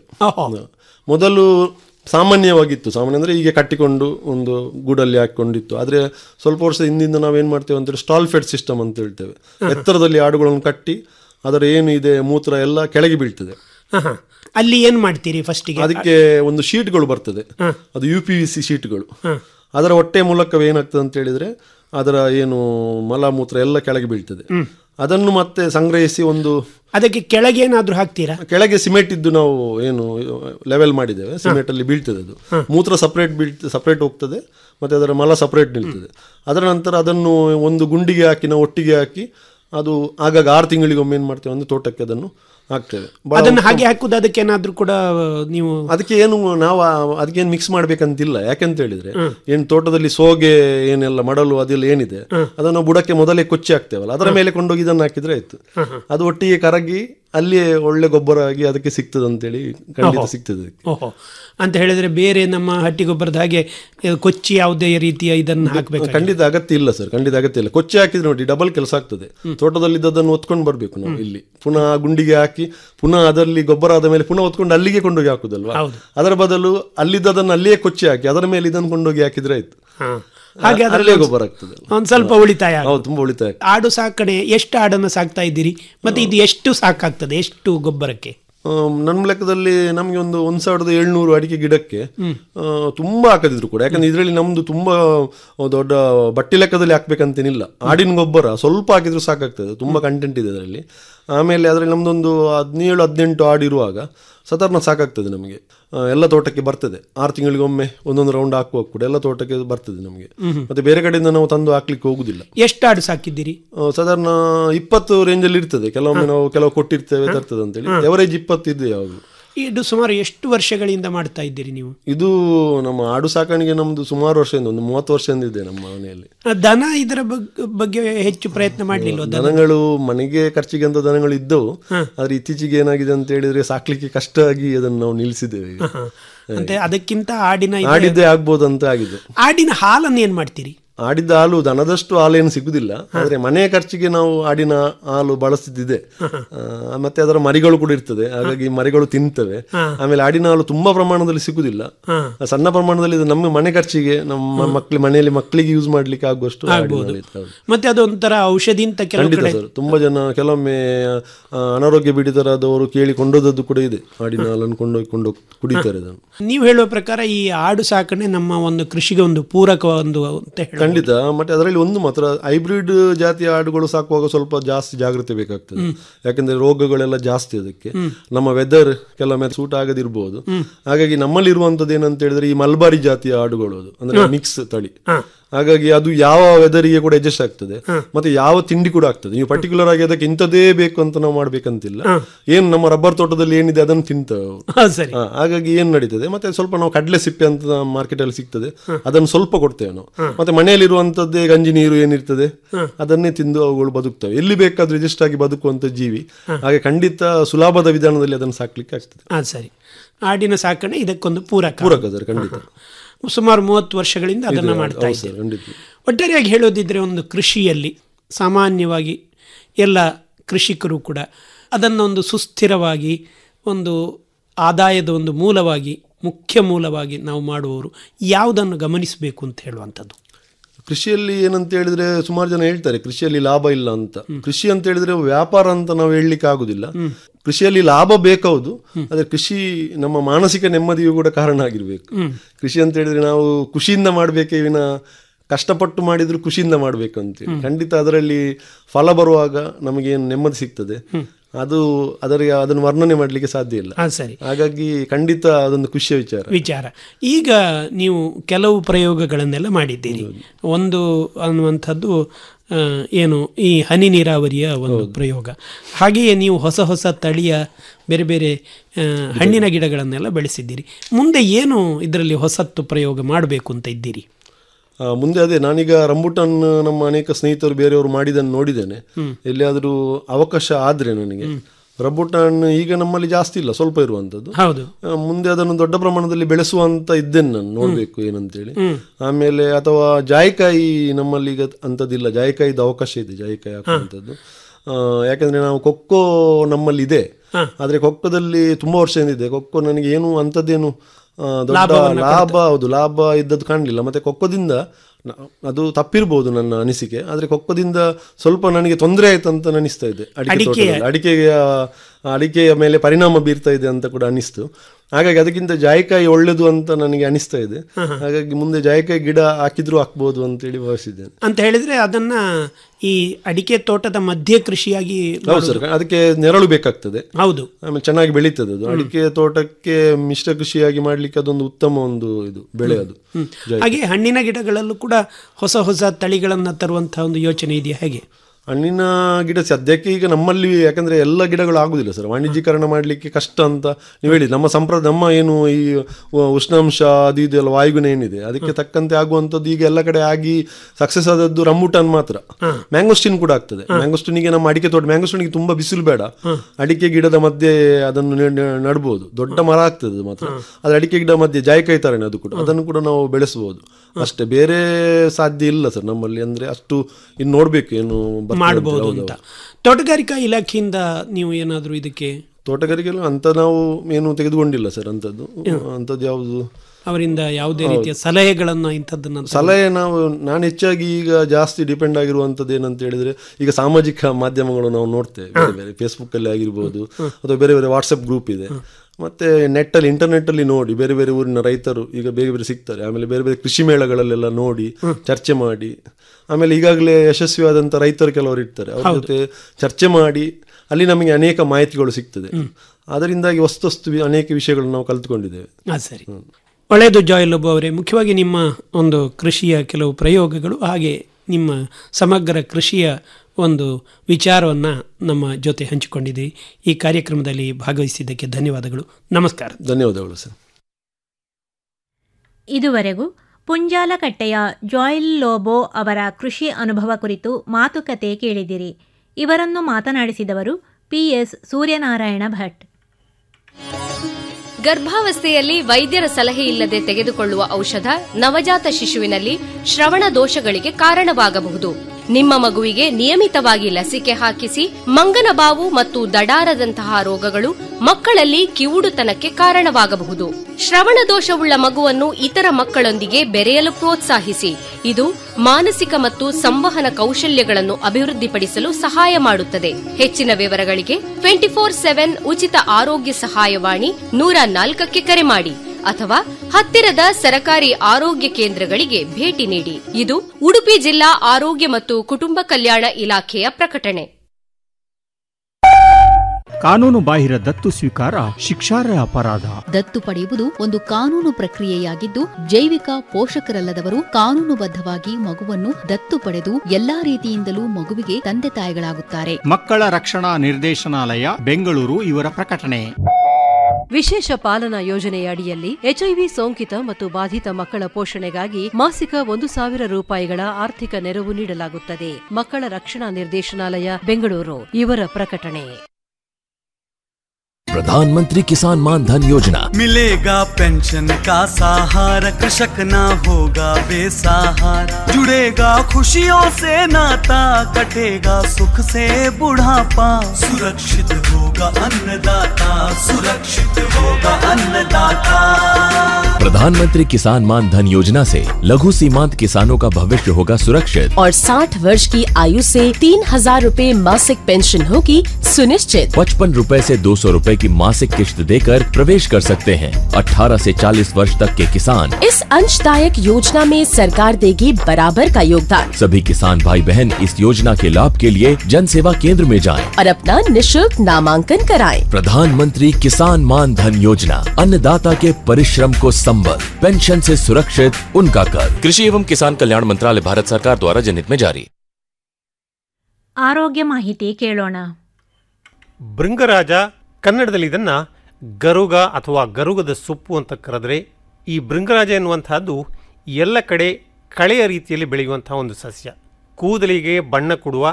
ಮೊದಲು ಸಾಮಾನ್ಯವಾಗಿತ್ತು ಸಾಮಾನ್ಯ ಅಂದ್ರೆ ಹೀಗೆ ಕಟ್ಟಿಕೊಂಡು ಒಂದು ಗೂಡಲ್ಲಿ ಹಾಕೊಂಡಿತ್ತು ಆದ್ರೆ ಸ್ವಲ್ಪ ವರ್ಷ ಹಿಂದಿಂದ ನಾವೇನ್ ಮಾಡ್ತೇವೆ ಅಂತೇಳಿ ಸ್ಟಾಲ್ ಫೆಡ್ ಸಿಸ್ಟಮ್ ಅಂತ ಹೇಳ್ತೇವೆ ಎತ್ತರದಲ್ಲಿ ಆಡುಗಳನ್ನು ಕಟ್ಟಿ ಅದರ ಏನು ಇದೆ ಮೂತ್ರ ಎಲ್ಲ ಕೆಳಗೆ ಬೀಳ್ತದೆ ಆಹಾ. ಅಲ್ಲಿ ಏನು ಮಾಡ್ತೀರಿ ಫಸ್ಟಿಗೆ ಅದಕ್ಕೆ ಒಂದು ಶೀಟ್ಗಳು ಬರ್ತದೆ ಅದು ಯು ಪಿ ವಿ ಸಿ ಶೀಟ್ಗಳು ಅದರ ಹೊಟ್ಟೆ ಮೂಲಕ ಏನಾಗ್ತದೆ ಅಂತ ಹೇಳಿದ್ರೆ ಅದರ ಏನು ಮಲ ಮೂತ್ರ ಎಲ್ಲ ಕೆಳಗೆ ಬೀಳ್ತದೆ ಅದನ್ನು ಮತ್ತೆ ಸಂಗ್ರಹಿಸಿ ಒಂದು ಅದಕ್ಕೆ ಕೆಳಗೆ ಏನಾದರೂ ಹಾಕ್ತೀರಾ ಕೆಳಗೆ ಸಿಮೆಂಟ್ ಇದ್ದು ನಾವು ಏನು ಲೆವೆಲ್ ಮಾಡಿದ್ದೇವೆ ಸಿಮೆಂಟ್ ಅಲ್ಲಿ ಬೀಳ್ತದೆ ಅದು ಮೂತ್ರ ಸಪರೇಟ್ ಬೀಳ್ತ ಸಪರೇಟ್ ಹೋಗ್ತದೆ ಮತ್ತೆ ಅದರ ಮಲ ಸಪರೇಟ್ ನಿಲ್ತದೆ ಅದರ ನಂತರ ಅದನ್ನು ಒಂದು ಗುಂಡಿಗೆ ಹಾಕಿ ನಾವು ಒಟ್ಟಿಗೆ ಹಾಕಿ ಅದು ಆಗಾಗ ಆರು ತಿಂಗಳಿಗೊಮ್ಮೆ ಏನು ಮಾಡ್ತೇವೆ ಅಂದ್ರೆ ತೋಟಕ್ಕೆ ಅದನ್ನು ಹಾಕ್ತೇವೆ ಬಹಳ ಅದನ್ನು ಉತ್ತಮ- ಹಾಗೆ ಹಾಕುದು ಅದಕ್ಕೆ ಏನಾದರೂ ಕೂಡ ನೀವು ಅದಕ್ಕೆ ಏನು ನಾವು ಅದಕ್ಕೇನು ಮಿಕ್ಸ್ ಮಾಡ್ಬೇಕಂತಿಲ್ಲ ಯಾಕಂತ ಹೇಳಿದ್ರೆ ಏನ್ ತೋಟದಲ್ಲಿ ಸೋಗೆ ಏನೆಲ್ಲ ಮಡಲು ಅದೆಲ್ಲ ಏನಿದೆ ಅದನ್ನು ಬುಡಕ್ಕೆ ಮೊದಲೇ ಕೊಚ್ಚಿ ಹಾಕ್ತೇವಲ್ಲ ಅದರ ಮೇಲೆ ಕೊಂಡೋಗಿ ಇದನ್ನು ಹಾಕಿದ್ರೆ ಆಯ್ತು ಅದು ಒಟ್ಟಿಗೆ ಕರಗಿ ಅಲ್ಲಿಯೇ ಒಳ್ಳೆ ಗೊಬ್ಬರ ಆಗಿ ಅದಕ್ಕೆ ಸಿಗ್ತದೆ ಅಂತೇಳಿ ಖಂಡಿತ ಓಹೋ. ಸಿಗ್ತದೆ ಅದಕ್ಕೆ. ಓಹೋ ಅಂತ ಹೇಳಿದ್ರೆ ಬೇರೆ ನಮ್ಮ ಹಟ್ಟಿ ಗೊಬ್ಬರದ ಹಾಗೆ ಇದು ಕೊಚ್ಚಿ ಯಾವುದೇ ರೀತಿಯ ಇದನ್ನು ಹಾಕಬೇಕು ಖಂಡಿತ ಅಗತ್ಯ ಇಲ್ಲ ಸರ್ ಖಂಡಿತ ಅಗತ್ಯ ಇಲ್ಲ ಕೊಚ್ಚಿ ಹಾಕಿದ್ರೆ ನೋಡಿ ಡಬಲ್ ಕೆಲಸ ಆಗ್ತದೆ ತೋಟದಲ್ಲಿ ಇದ್ದದನ್ನು ಒತ್ಕೊಂಡು ಬರಬೇಕು ನಾವು ಇಲ್ಲಿ ಪುನಃ ಆ ಗುಂಡಿಗೆ ಹಾಕಿ ಪುನಃ ಅದರಲ್ಲಿ ಗೊಬ್ಬರ ಆದ ಮೇಲೆ ಪುನಃ ಒತ್ಕೊಂಡು ಅಲ್ಲಿಗೆ ಕೊಂಡೋಗಿ ಹಾಕುದಲ್ವಾ ಅದರ ಬದಲು ಅಲ್ಲಿದ್ದದನ್ನು ಅಲ್ಲಿಯೇ ಕೊಚ್ಚಿ ಹಾಕಿ ಅದರ ಮೇಲೆ ಇದನ್ನು ಕೊಂಡೋಗಿ ಹಾಕಿದ್ರೆ ಆಯ್ತು ಹಾಗೆ ಅಲ್ಲೇ ಅದರಲ್ಲಿ ಗೊಬ್ಬರ ಆಗ್ತದೆ ಒಂದು ಸ್ವಲ್ಪ ಉಳಿತಾಯ ಆಗುತ್ತೆ. ಹೌದು ತುಂಬಾ ಉಳಿತಾಯ ಆಡು ಸಾಕಣೆ ಎಷ್ಟು ಆಡನ್ನು ಸಾಕ್ತಾ ಇದ್ದೀರಿ ಮತ್ತೆ ಇದು ಎಷ್ಟು ಸಾಕಾಗ್ತದೆ ಎಷ್ಟು ಗೊಬ್ಬರಕ್ಕೆ ಆಮ್, ನನ್ನ ಲೆಕ್ಕದಲ್ಲಿ ನಮಗೆ ಒಂದು ಒಂದ್ ಸಾವಿರದ ಏಳ್ನೂರು ಅಡಿಕೆ ಗಿಡಕ್ಕೆ ಆ, ತುಂಬಾ ಹಾಕದಿದ್ರು ಕೂಡ ಯಾಕಂದ್ರೆ ಇದರಲ್ಲಿ ನಮ್ದು ತುಂಬಾ ದೊಡ್ಡ ಬಟ್ಟಿ ಲೆಕ್ಕದಲ್ಲಿ ಹಾಕ್ಬೇಕಂತೇನಿಲ್ಲ ಆಡಿನ ಗೊಬ್ಬರ ಸ್ವಲ್ಪ ಹಾಕಿದ್ರು ಸಾಕಾಗ್ತದೆ ತುಂಬಾ ಕಂಟೆಂಟ್ ಇದೆ ಅದರಲ್ಲಿ ಆಮೇಲೆ ಅದರಲ್ಲಿ ನಮ್ದೊಂದು ಹದಿನೇಳು ಹದಿನೆಂಟು ಆಡು ಇರುವಾಗ ಸಾಧಾರಣ ಸಾಕಾಗ್ತದೆ ನಮಗೆ ಆ, ಎಲ್ಲ ತೋಟಕ್ಕೆ ಬರ್ತದೆ ಆರು ತಿಂಗಳಿಗೊಮ್ಮೆ ಒಂದೊಂದು ರೌಂಡ್ ಹಾಕುವಾಗ ಕೂಡ ಎಲ್ಲ ತೋಟಕ್ಕೆ ಬರ್ತದೆ ನಮಗೆ ಹ್ಮ್. ಮತ್ತೆ ಬೇರೆ ಕಡೆಯಿಂದ ನಾವು ತಂದು ಹಾಕ್ಲಿಕ್ಕೆ ಹೋಗುದಿಲ್ಲ ಎಷ್ಟು ಆಡು ಸಾಕಿದ್ದೀರಿ ಆ, ಸಾಧಾರಣ ಇಪ್ಪತ್ತು ರೇಂಜಲ್ಲಿ ಇರ್ತದೆ ಕೆಲವೊಮ್ಮೆ ನಾವು ಕೆಲವು ಕೊಟ್ಟಿರ್ತೇವೆ ತರ್ತದೆ ಅಂತೇಳಿ ಎವರೇಜ್ ಇಪ್ಪತ್ತು ಇದೆ ಯಾವಾಗಲೂ ಇದು ಸುಮಾರು ಎಷ್ಟು ವರ್ಷಗಳಿಂದ ಮಾಡ್ತಾ ಇದ್ದೀರಿ ನೀವು ಇದು ನಮ್ಮ ಆಡು ಸಾಕಾಣಿಕೆ ನಮ್ದು ಸುಮಾರು ವರ್ಷದಿಂದ ಒಂದು ಮೂವತ್ತು ವರ್ಷದಿಂದ ಇದೆ ನಮ್ಮ ಮನೆಯಲ್ಲಿ ಆ, ದನ ಇದರ ಬಗ್- ಬಗ್ಗೆ ಹೆಚ್ಚು ಪ್ರಯತ್ನ ಮಾಡಲಿಲ್ವ ದನ ದನಗಳು ಮನೆಗೆ ಖರ್ಚಿಗೆ ಅಂತ ದನಗಳು ಇದ್ದವು ಆದ್ರೆ ಇತ್ತೀಚೆಗೆ ಏನಾಗಿದೆ ಅಂತ ಹೇಳಿದ್ರೆ ಸಾಕ್ಲಿಕ್ಕೆ ಕಷ್ಟ ಆಗಿ ಅದನ್ನು ನಾವು ನಿಲ್ಲಿಸಿದ್ದೇವೆ ಈಗ ಮತ್ತೆ ಅದಕ್ಕಿಂತ ಆಡಿನ ಇದು- ಆಡಿದ್ದೇ ಆಗ್ಬೋದು ಅಂತ ಆಗಿದೆ ಆಡಿನ ಹಾಲನ್ನು ಏನ್ ಮಾಡ್ತೀರಿ ಆಡಿದ ಹಾಲು ದನದಷ್ಟು ಹಾಲೇನು ಸಿಗುದಿಲ್ಲ ಆದ್ರೆ ಮನೆ ಖರ್ಚಿಗೆ ನಾವು ಆಡಿನ ಹಾಲು ಬಳಸ್ತಿದ್ದಿದೆ ಆ, ಮತ್ತೆ ಅದರ ಮರಿಗಳು ಕೂಡ ಇರ್ತದೆ ಹಾಗಾಗಿ ಮರಿಗಳು ತಿಂತವೆ ಆಮೇಲೆ ಆಡಿನ ಹಾಲು ತುಂಬಾ ಪ್ರಮಾಣದಲ್ಲಿ ಸಿಗುದಿಲ್ಲ ಸಣ್ಣ ಪ್ರಮಾಣದಲ್ಲಿ ಇದು ನಮ್ಮ ಮನೆ ಖರ್ಚಿಗೆ ನಮ್ಮ ಮಕ್ಳು ಮನೆಯಲ್ಲಿ ಮಕ್ಕಳಿಗೆ ಯೂಸ್ ಮಾಡ್ಲಿಕ್ಕೆ ಆಗುವಷ್ಟು ಆಡಿನ ಆಗ್ಬೋದು. ಹಾಲು ಇರ್ತದೆ. ಮತ್ತೆ ಅದೊಂಥರ ಔಷಧಿ ಅಂತ ಕೆಲವು ಖಂಡಿತ ಕಡೆ ಸರ್ ತುಂಬಾ ಜನ ಕೆಲವೊಮ್ಮೆ ಆ, ಅನಾರೋಗ್ಯ ಪೀಡಿತರಾದವರು ಕೇಳಿ ಕೊಂಡೋದದ್ದು ಕೂಡ ಇದೆ ಆಡಿನ ಹಾಲನ್ನು ಕೊಂಡೋಗಿ ಕೊಂಡೋಗಿ ಕುಡಿತಾರೆ ಅದನ್ನು ನೀವು ಹೇಳುವ ಪ್ರಕಾರ ಈ ಆಡು ಸಾಕಣೆ ನಮ್ಮ ಒಂದು ಕೃಷಿಗೆ ಒಂದು ಪೂರಕ ಒಂದು ಅಂತ ಹೇಳಿ ಖಂಡಿತ ಮತ್ತೆ ಅದರಲ್ಲಿ ಒಂದು ಮಾತ್ರ ಹೈಬ್ರಿಡ್ ಜಾತಿಯ ಆಡುಗಳು ಸಾಕುವಾಗ ಸ್ವಲ್ಪ ಜಾಸ್ತಿ ಜಾಗ್ರತೆ ಬೇಕಾಗ್ತದೆ ಯಾಕಂದ್ರೆ ರೋಗಗಳೆಲ್ಲ ಜಾಸ್ತಿ ಅದಕ್ಕೆ ನಮ್ಮ ವೆದರ್ ಕೆಲವೊಮ್ಮೆ ಸೂಟ್ ಆಗದಿರ್ಬೋದು ಹಾಗಾಗಿ ನಮ್ಮಲ್ಲಿ ಇರುವಂತದ್ದು ಏನಂತ ಹೇಳಿದ್ರೆ ಈ ಮಲ್ಬಾರಿ ಜಾತಿಯ ಆಡುಗಳು ಅದು ಅಂದ್ರೆ ಮಿಕ್ಸ್ ತಳಿ ಹಾಗಾಗಿ ಅದು ಯಾವ ವೆದರಿಗೆ ಕೂಡ ಅಡ್ಜಸ್ಟ್ ಆಗ್ತದೆ ಮತ್ತೆ ಯಾವ ತಿಂಡಿ ಕೂಡ ಆಗ್ತದೆ ನೀವು ಪರ್ಟಿಕ್ಯುಲರ್ ಆಗಿ ಅದಕ್ಕೆ ಇಂಥದೇ ಬೇಕು ಅಂತ ನಾವು ಮಾಡ್ಬೇಕಂತಿಲ್ಲ ಏನು ನಮ್ಮ ರಬ್ಬರ್ ತೋಟದಲ್ಲಿ ಏನಿದೆ ಅದನ್ನು ತಿಂತವೆ ಅವು. ಸರಿ ಹಾ, ಹಾಗಾಗಿ ಏನ್ ನಡೀತದೆ ಮತ್ತೆ ಸ್ವಲ್ಪ ನಾವು ಕಡಲೆ ಸಿಪ್ಪೆ ಅಂತ ಮಾರ್ಕೆಟ್ ಅಲ್ಲಿ ಸಿಗ್ತದೆ ಅದನ್ನು ಸ್ವಲ್ಪ ಕೊಡ್ತೇವೆ ನಾವು ಮತ್ತೆ ಮನೆಯಲ್ಲಿರುವಂತದ್ದೇ ಗಂಜಿ ನೀರು ಏನಿರ್ತದೆ ಅದನ್ನೇ ತಿಂದು ಅವುಗಳು ಬದುಕ್ತವೆ ಎಲ್ಲಿ ಬೇಕಾದ್ರೂ ರಿಜಿಸ್ಟ್ ಆಗಿ ಬದುಕುವಂತ ಜೀವಿ ಹಾಗೆ ಖಂಡಿತ ಸುಲಭದ ವಿಧಾನದಲ್ಲಿ ಅದನ್ನು ಸಾಕ್ಲಿಕ್ಕೆ ಆಗ್ತದೆ ಹಾ ಸರಿ ಆಡಿನ ಸಾಕಣೆ ಇದಕ್ಕೊಂದು ಪೂರಕ ಪೂರಕ ಸರ್ ಖಂಡಿತ ಸುಮಾರು ಮೂವತ್ತು ವರ್ಷಗಳಿಂದ ಅದನ್ನು ಇದು- ಮಾಡ್ತಾ ಹೌದು ಇದ್ದೀರಿ ಸರ್ ಖಂಡಿತ ಒಟ್ಟಾರೆಯಾಗಿ ಹೇಳೋದಿದ್ರೆ ಒಂದು ಕೃಷಿಯಲ್ಲಿ ಸಾಮಾನ್ಯವಾಗಿ ಎಲ್ಲ ಕೃಷಿಕರು ಕೂಡ ಅದನ್ನು ಒಂದು ಸುಸ್ಥಿರವಾಗಿ ಒಂದು ಆದಾಯದ ಒಂದು ಮೂಲವಾಗಿ ಮುಖ್ಯ ಮೂಲವಾಗಿ ನಾವು ಮಾಡುವವರು ಯಾವುದನ್ನು ಗಮನಿಸಬೇಕು ಅಂತ ಹೇಳುವಂಥದ್ದು ಕೃಷಿಯಲ್ಲಿ ಏನಂತ ಹೇಳಿದ್ರೆ ಸುಮಾರು ಜನ ಹೇಳ್ತಾರೆ ಕೃಷಿಯಲ್ಲಿ ಲಾಭ ಇಲ್ಲ ಅಂತ ಕೃಷಿ ಅಂತ ಹೇಳಿದ್ರೆ ವ್ಯಾಪಾರ ಅಂತ ನಾವು ಹೇಳಲಿಕ್ಕೆ ಆಗುದಿಲ್ಲ ಕೃಷಿಯಲ್ಲಿ ಲಾಭ ಬೇಕೌದು ಆದ್ರೆ ಕೃಷಿ ನಮ್ಮ ಮಾನಸಿಕ ನೆಮ್ಮದಿಯೂ ಕೂಡ ಕಾರಣ ಆಗಿರ್ಬೇಕು ಕೃಷಿ ಅಂತ ಹೇಳಿದ್ರೆ ನಾವು ಖುಷಿಯಿಂದ ಮಾಡ್ಬೇಕೇ ವಿನ ಕಷ್ಟಪಟ್ಟು ಮಾಡಿದ್ರು ಖುಷಿಯಿಂದ ಮಾಡ್ಬೇಕು ಅಂತೇಳಿ ಖಂಡಿತ ಅದರಲ್ಲಿ ಫಲ ಬರುವಾಗ ನಮಗೇನು ನೆಮ್ಮದಿ ಸಿಗ್ತದೆ ಅದು ಅದರ ಅದನ್ನು ವರ್ಣನೆ ಮಾಡಲಿಕ್ಕೆ ಸಾಧ್ಯ ಇಲ್ಲ ಹಾ ಸರಿ ಹಾಗಾಗಿ ಖಂಡಿತ ಅದೊಂದು ಖುಷಿಯ ವಿಚಾರ ವಿಚಾರ ಈಗ ನೀವು ಕೆಲವು ಪ್ರಯೋಗಗಳನ್ನೆಲ್ಲ ಮಾಡಿದ್ದೀರಿ ಒಂದು ಅನ್ನುವಂಥದ್ದು ಆ, ಏನು ಈ ಹನಿ ನೀರಾವರಿಯ ಒಂದು ಪ್ರಯೋಗ ಹಾಗೆಯೇ ನೀವು ಹೊಸ ಹೊಸ ತಳಿಯ ಬೇರೆ ಬೇರೆ ಆ, ಹಣ್ಣಿನ ಗಿಡಗಳನ್ನೆಲ್ಲ ಬೆಳೆಸಿದ್ದೀರಿ ಮುಂದೆ ಏನು ಇದರಲ್ಲಿ ಹೊಸತ್ತು ಪ್ರಯೋಗ ಮಾಡಬೇಕು ಅಂತ ಇದ್ದೀರಿ ಆ, ಮುಂದೆ ಅದೇ ನಾನೀಗ ರಂಬುಟಾನ್ ನಮ್ಮ ಅನೇಕ ಸ್ನೇಹಿತರು ಬೇರೆಯವರು ಮಾಡಿದ್ದನ್ನು ನೋಡಿದ್ದೇನೆ ಎಲ್ಲಿಯಾದರೂ ಅವಕಾಶ ಆದ್ರೆ ನನಗೆ ರಬ್ಬುಟಾನ್ ಈಗ ನಮ್ಮಲ್ಲಿ ಜಾಸ್ತಿ ಇಲ್ಲ ಸ್ವಲ್ಪ ಇರುವಂತದ್ದು ಹೌದು ಆ, ಮುಂದೆ ಅದನ್ನು ದೊಡ್ಡ ಪ್ರಮಾಣದಲ್ಲಿ ಬೆಳೆಸುವಂತ ಇದ್ದೇನೆ ನಾನು ನೋಡ್ಬೇಕು ಏನಂತೇಳಿ ಹ್ಮ್. ಆಮೇಲೆ ಅಥವಾ ಜಾಯಿಕಾಯಿ ನಮ್ಮಲ್ಲಿ ಈಗ ಅಂಥದ್ದಿಲ್ಲ ಜಾಯಿಕಾಯಿದು ಅವಕಾಶ ಇದೆ ಜಾಯಿಕಾಯಿ ಹಾಕುವಂಥದ್ದು ಆ, ಯಾಕಂದ್ರೆ ನಾವು ಕೊಕ್ಕೋ ನಮ್ಮಲ್ಲಿ ಇದೆ ಆದ್ರೆ ಕೊಕ್ಕೋದಲ್ಲಿ ತುಂಬಾ ವರ್ಷದಿಂದ ಇದೆ ಕೊಕ್ಕೋ ನನಗೆ ಏನು ಅಂಥದ್ದೇನು ಆ, ದೊಡ್ಡ ಲಾಭವನ್ನ ಲಾಭ ಹೌದು ಲಾಭ ಇದ್ದದ್ದು ಕಾಣಲಿಲ್ಲ ಮತ್ತೆ ಕೊಕ್ಕೋದಿಂದ ನ- ಅದು ತಪ್ಪಿರ್ಬೋದು ನನ್ನ ಅನಿಸಿಕೆ ಆದ್ರೆ ಕೊಕ್ಕೋದಿಂದ ಸ್ವಲ್ಪ ನನಗೆ ತೊಂದರೆ ಆಯ್ತು ಅಂತ ಅನಿಸ್ತಾ ಇದೆ ಅಡಿಕೆ ಅಡಿಕೆಯ- ತೋಟದಲ್ಲಿ. ಅಡಿಕೆಯ ಅಡಿಕೆಯ ಮೇಲೆ ಪರಿಣಾಮ ಬೀರ್ತಾ ಇದೆ ಅಂತ ಕೂಡ ಅನಿಸ್ತು ಹಾಗಾಗಿ ಅದಕ್ಕಿಂತ ಜಾಯಿಕಾಯಿ ಒಳ್ಳೇದು ಅಂತ ನನಗೆ ಅನಿಸ್ತಾ ಇದೆ ಹಾಗಾಗಿ ಮುಂದೆ ಜಾಯಿಕಾಯಿ ಗಿಡ ಹಾಕಿದ್ರು ಹಾಕ್ಬೋದು ಅಂತೇಳಿ ಭಾವಿಸಿದ್ದೇನೆ ಅಂತ ಹೇಳಿದ್ರೆ ಅದನ್ನ ಈ ಅಡಿಕೆ ತೋಟದ ಮಧ್ಯೆ ಕೃಷಿಯಾಗಿ ಹೌದು ಸರ್ ಅದಕ್ಕೆ ನೆರಳು ಬೇಕಾಗ್ತದೆ ಹೌದು ಆಮೇಲೆ ಚೆನ್ನಾಗಿ ಬೆಳೀತದೆ ಅದು ಅಡಿಕೆ ತೋಟಕ್ಕೆ ಮಿಶ್ರ ಕೃಷಿಯಾಗಿ ಮಾಡ್ಲಿಕ್ಕೆ ಅದೊಂದು ಉತ್ತಮ ಒಂದು ಇದು ಬೆಳೆ ಅದು ಜಾಯಿಕಾಯಿ. ಹಾಗೆ ಹಣ್ಣಿನ ಗಿಡಗಳಲ್ಲೂ ಕೂಡ ಹೊಸ ಹೊಸ ತಳಿಗಳನ್ನ ತರುವಂತಹ ಒಂದು ಯೋಚನೆ ಇದೆಯಾ ಹೇಗೆ ಹಣ್ಣಿನ ಗಿಡ ಸದ್ಯಕ್ಕೆ ಈಗ ನಮ್ಮಲ್ಲಿ ಯಾಕಂದ್ರೆ ಎಲ್ಲ ಗಿಡಗಳು ಆಗುದಿಲ್ಲ ಸರ್ ವಾಣಿಜ್ಯೀಕರಣ ಮಾಡಲಿಕ್ಕೆ ಕಷ್ಟ ಅಂತ ನೀವು ಹೇಳಿ ನಮ್ಮ ಸಂಪ್ರದಾಯ ನಮ್ಮ ಏನು ಈ ಉ- ಉಷ್ಣಾಂಶ ಅದು ಇದು ಎಲ್ಲ ವಾಯುಗುಣ ಏನಿದೆ ಅದಕ್ಕೆ ತಕ್ಕಂತೆ ಆಗುವಂಥದ್ದು ಈಗ ಎಲ್ಲ ಕಡೆ ಆಗಿ ಸಕ್ಸಸ್ ಆದದ್ದು ರಮ್ಮುಟಾನ್ ಮಾತ್ರ ಮ್ಯಾಂಗೋಸ್ಟಿನ್ ಕೂಡ ಆಗ್ತದೆ ಮ್ಯಾಂಗೋಸ್ಟಿನಿಗೆ ನಮ್ಮ ಅಡಿಕೆ ತೋಟ ಮ್ಯಾಂಗೋಸ್ಟಿನಿಗೆ ತುಂಬಾ ಬಿಸಿಲು ಬೇಡ ಅಡಿಕೆ ಗಿಡದ ಮಧ್ಯೆ ಅದನ್ನು ನೆ- ನೆ- ನಡ್ಬೋದು ದೊಡ್ಡ ಮರ ಆಗ್ತದೆ ಅದು ಮಾತ್ರ ಅದು ಅಡಿಕೆ ಗಿಡ ಮಧ್ಯೆ ಜಾಯಿಕಾಯಿ ತರಣೆ ಅದು ಕೂಡ ಅದನ್ನು ಕೂಡ ನಾವು ಬೆಳೆಸಬಹುದು ಅಷ್ಟೇ ಬೇರೆ ಸಾಧ್ಯ ಇಲ್ಲ ಸರ್ ನಮ್ಮಲ್ಲಿ ಅಂದ್ರೆ ಅಷ್ಟು ಇನ್ನು ನೋಡ್ಬೇಕು ಏನು ಬರ್ತದೆ ಅಂತ. ಮಾಡಬಹುದು ಹೌದು, ಅಂತ ಹೌದು. ತೋಟಗಾರಿಕಾ ಇಲಾಖೆಯಿಂದ ನೀವು ಏನಾದರೂ ಇದಕ್ಕೆ ತೋಟಗಾರಿಕೆಯಲ್ಲಿ ಅಂತ ನಾವು ಏನು ತೆಗೆದುಕೊಂಡಿಲ್ಲ ಸರ್ ಅಂತದ್ದು ಅಂತದ್ದು ಯಾವುದು ಅವರಿಂದ ಯಾವುದೇ ಹೌದು. ರೀತಿಯ ಸಲಹೆಗಳನ್ನ ಇಂಥದ್ದನ್ನ ಸಲಹೆ ನಾವು ನಾನು ಹೆಚ್ಚಾಗಿ ಈಗ ಜಾಸ್ತಿ ಡಿಪೆಂಡ್ ಆಗಿರುವಂತದ್ದು ಏನಂತ ಹೇಳಿದ್ರೆ ಈಗ ಸಾಮಾಜಿಕ ಮಾಧ್ಯಮಗಳು ನಾವು ನೋಡ್ತೇವೆ ಬೇರೆ ಬೇರೆ ಫೇಸ್ಬುಕ್ ಅಲ್ಲಿ ಆಗಿರ್ಬೋದು ಅಥವಾ ಬೇರೆ ಬೇರೆ ವಾಟ್ಸಪ್ ಗ್ರೂಪ್ ಇದೆ ಮತ್ತೆ ನೆಟ್ ಅಲ್ಲಿ ಇಂಟರ್ನೆಟ್ ಅಲ್ಲಿ ನೋಡಿ ಬೇರೆ ಬೇರೆ ಊರಿನ ರೈತರು ಈಗ ಬೇರೆ ಬೇರೆ ಸಿಗ್ತಾರೆ ಆಮೇಲೆ ಬೇರೆ ಬೇರೆ ಕೃಷಿ ಮೇಳಗಳಲ್ಲೆಲ್ಲ ನೋಡಿ ಚರ್ಚೆ ಮಾಡಿ ಆಮೇಲೆ ಈಗಾಗಲೇ ಯಶಸ್ವಿಯಾದಂತ ರೈತರು ಕೆಲವರು ಇರ್ತಾರೆ ಅವ್ರ ಜೊತೆ ಚರ್ಚೆ ಮಾಡಿ ಅಲ್ಲಿ ನಮಗೆ ಅನೇಕ ಮಾಹಿತಿಗಳು ಸಿಗ್ತದೆ ಅದರಿಂದಾಗಿ ಹೊಸ್ತು ಹೊಸ್ತು ವಿ- ಅನೇಕ ವಿಷಯಗಳನ್ನು ನಾವು ಕಲ್ತ್ಕೊಂಡಿದ್ದೇವೆ ಆ, ಸರಿ ಒಳ್ಳೆಯದು ಜಾಯ್ ಲೋಬೋ ಅವರೇ ಮುಖ್ಯವಾಗಿ ನಿಮ್ಮ ಒಂದು ಕೃಷಿಯ ಕೆಲವು ಪ್ರಯೋಗಗಳು ಹಾಗೆ ನಿಮ್ಮ ಸಮಗ್ರ ಕೃಷಿಯ ಒಂದು ವಿಚಾರವನ್ನು ನಮ್ಮ ಜೊತೆ ಹಂಚಿಕೊಂಡಿದ್ದೀರಿ ಈ ಕಾರ್ಯಕ್ರಮದಲ್ಲಿ ಭಾಗವಹಿಸಿದ್ದಕ್ಕೆ ಧನ್ಯವಾದಗಳು ನಮಸ್ಕಾರ ಧನ್ಯವಾದಗಳು ಸರ್ ಇದುವರೆಗೂ ಪುಂಜಾಲಕಟ್ಟೆಯ ಜಾಯ್ಲ್ ಲೋಬೋ ಅವರ ಕೃಷಿ ಅನುಭವ ಕುರಿತು ಮಾತುಕತೆ ಕೇಳಿದಿರಿ ಇವರನ್ನು ಮಾತನಾಡಿಸಿದವರು ಪಿಎಸ್ ಸೂರ್ಯನಾರಾಯಣ ಭಟ್ ಗರ್ಭಾವಸ್ಥೆಯಲ್ಲಿ ವೈದ್ಯರ ಸಲಹೆ ಇಲ್ಲದೆ ತೆಗೆದುಕೊಳ್ಳುವ ಔಷಧ ನವಜಾತ ಶಿಶುವಿನಲ್ಲಿ ಶ್ರವಣ ದೋಷಗಳಿಗೆ ಕಾರಣವಾಗಬಹುದು ನಿಮ್ಮ ಮಗುವಿಗೆ ನಿಯಮಿತವಾಗಿ ಲಸಿಕೆ ಹಾಕಿಸಿ ಮಂಗನಬಾವು ಮತ್ತು ದಡಾರದಂತಹ ರೋಗಗಳು ಮಕ್ಕಳಲ್ಲಿ ಕಿವುಡುತನಕ್ಕೆ ಕಾರಣವಾಗಬಹುದು ಶ್ರವಣ ದೋಷವುಳ್ಳ ಮಗುವನ್ನು ಇತರ ಮಕ್ಕಳೊಂದಿಗೆ ಬೆರೆಯಲು ಪ್ರೋತ್ಸಾಹಿಸಿ ಇದು ಮಾನಸಿಕ ಮತ್ತು ಸಂವಹನ ಕೌಶಲ್ಯಗಳನ್ನು ಅಭಿವೃದ್ಧಿಪಡಿಸಲು ಸಹಾಯ ಮಾಡುತ್ತದೆ ಹೆಚ್ಚಿನ ವಿವರಗಳಿಗೆ ಟ್ವೆಂಟಿ ಫೋರ್ ಸೆವೆನ್ ಉಚಿತ ಆರೋಗ್ಯ ಸಹಾಯವಾಣಿ ನೂರ ನಾಲ್ಕಕ್ಕೆ ಕರೆ ಮಾಡಿ ಅಥವಾ ಹತ್ತಿರದ ಸರಕಾರಿ ಆರೋಗ್ಯ ಕೇಂದ್ರಗಳಿಗೆ ಭೇಟಿ ನೀಡಿ ಇದು ಉಡುಪಿ ಜಿಲ್ಲಾ ಆರೋಗ್ಯ ಮತ್ತು ಕುಟುಂಬ ಕಲ್ಯಾಣ ಇಲಾಖೆಯ ಪ್ರಕಟಣೆ ಕಾನೂನು ಬಾಹಿರ ದತ್ತು ಸ್ವೀಕಾರ ಶಿಕ್ಷಾರ್ಹ ಅಪರಾಧ ದತ್ತು ಪಡೆಯುವುದು ಒಂದು ಕಾನೂನು ಪ್ರಕ್ರಿಯೆಯಾಗಿದ್ದು ಜೈವಿಕ ಪೋಷಕರಲ್ಲದವರು ಕಾನೂನುಬದ್ಧವಾಗಿ ಮಗುವನ್ನು ದತ್ತು ಪಡೆದು ಎಲ್ಲಾ ರೀತಿಯಿಂದಲೂ ಮಗುವಿಗೆ ತಂದೆ ತಾಯಿಗಳಾಗುತ್ತಾರೆ ಮಕ್ಕಳ ರಕ್ಷಣಾ ನಿರ್ದೇಶನಾಲಯ ಬೆಂಗಳೂರು ಇವರ ಪ್ರಕಟಣೆ ವಿಶೇಷ ಪಾಲನಾ ಯೋಜನೆಯ ಅಡಿಯಲ್ಲಿ ಎಚ್ಐವಿ ಸೋಂಕಿತ ಮತ್ತು ಬಾಧಿತ ಮಕ್ಕಳ ಪೋಷಣೆಗಾಗಿ ಮಾಸಿಕ ಒಂದು ಸಾವಿರ ರೂಪಾಯಿಗಳ ಆರ್ಥಿಕ ನೆರವು ನೀಡಲಾಗುತ್ತದೆ ಮಕ್ಕಳ ರಕ್ಷಣಾ ನಿರ್ದೇಶನಾಲಯ ಬೆಂಗಳೂರು ಇವರ ಪ್ರಕಟಣೆ प्रधानमंत्री किसान मान धन योजना मिलेगा पेंशन का सहारा कृषक ना होगा बेसहारा जुड़ेगा खुशियों से नाता कटेगा सुख से बुढ़ापा सुरक्षित होगा अन्नदाता सुरक्षित होगा अन्नदाता प्रधानमंत्री किसान मान धन योजना से लघु सीमांत किसानों का भविष्य होगा सुरक्षित और 60 वर्ष की आयु से तीन हजार रूपए मासिक पेंशन होगी सुनिश्चित पचपन रूपए से दो सौ रूपए की मासिक किश्त देकर प्रवेश कर सकते हैं 18 से 40 वर्ष तक के किसान इस अंशदायक योजना में सरकार देगी बराबर का योगदान सभी किसान भाई बहन इस योजना के लाभ के लिए जन सेवा केंद्र में जाएं। और अपना निशुल्क नामांकन कराएं। प्रधानमंत्री किसान मान धन योजना अन्नदाता के परिश्रम को संबल पेंशन से सुरक्षित उनका कर कृषि एवं किसान कल्याण मंत्रालय भारत सरकार द्वारा जनहित में जारी ಆರೋಗ್ಯ ಮಾಹಿತಿ ಕೇಳೋಣ ಭೃಂಗರಾಜ ಕನ್ನಡದಲ್ಲಿ ಇದನ್ನ ಗರುಗ ಅಥವಾ ಗರುಗದ ಸೊಪ್ಪು ಅಂತ ಕರೆದ್ರೆ ಈ ಭೃಂಗರಾಜ ಎನ್ನುವಂತಹದ್ದು ಎಲ್ಲ ಕಡೆ ಕಳೆಯ ರೀತಿಯಲ್ಲಿ ಬೆಳೆಯುವಂತಹ ಒಂದು ಸಸ್ಯ ಕೂದಲಿಗೆ ಬಣ್ಣ ಕೊಡುವ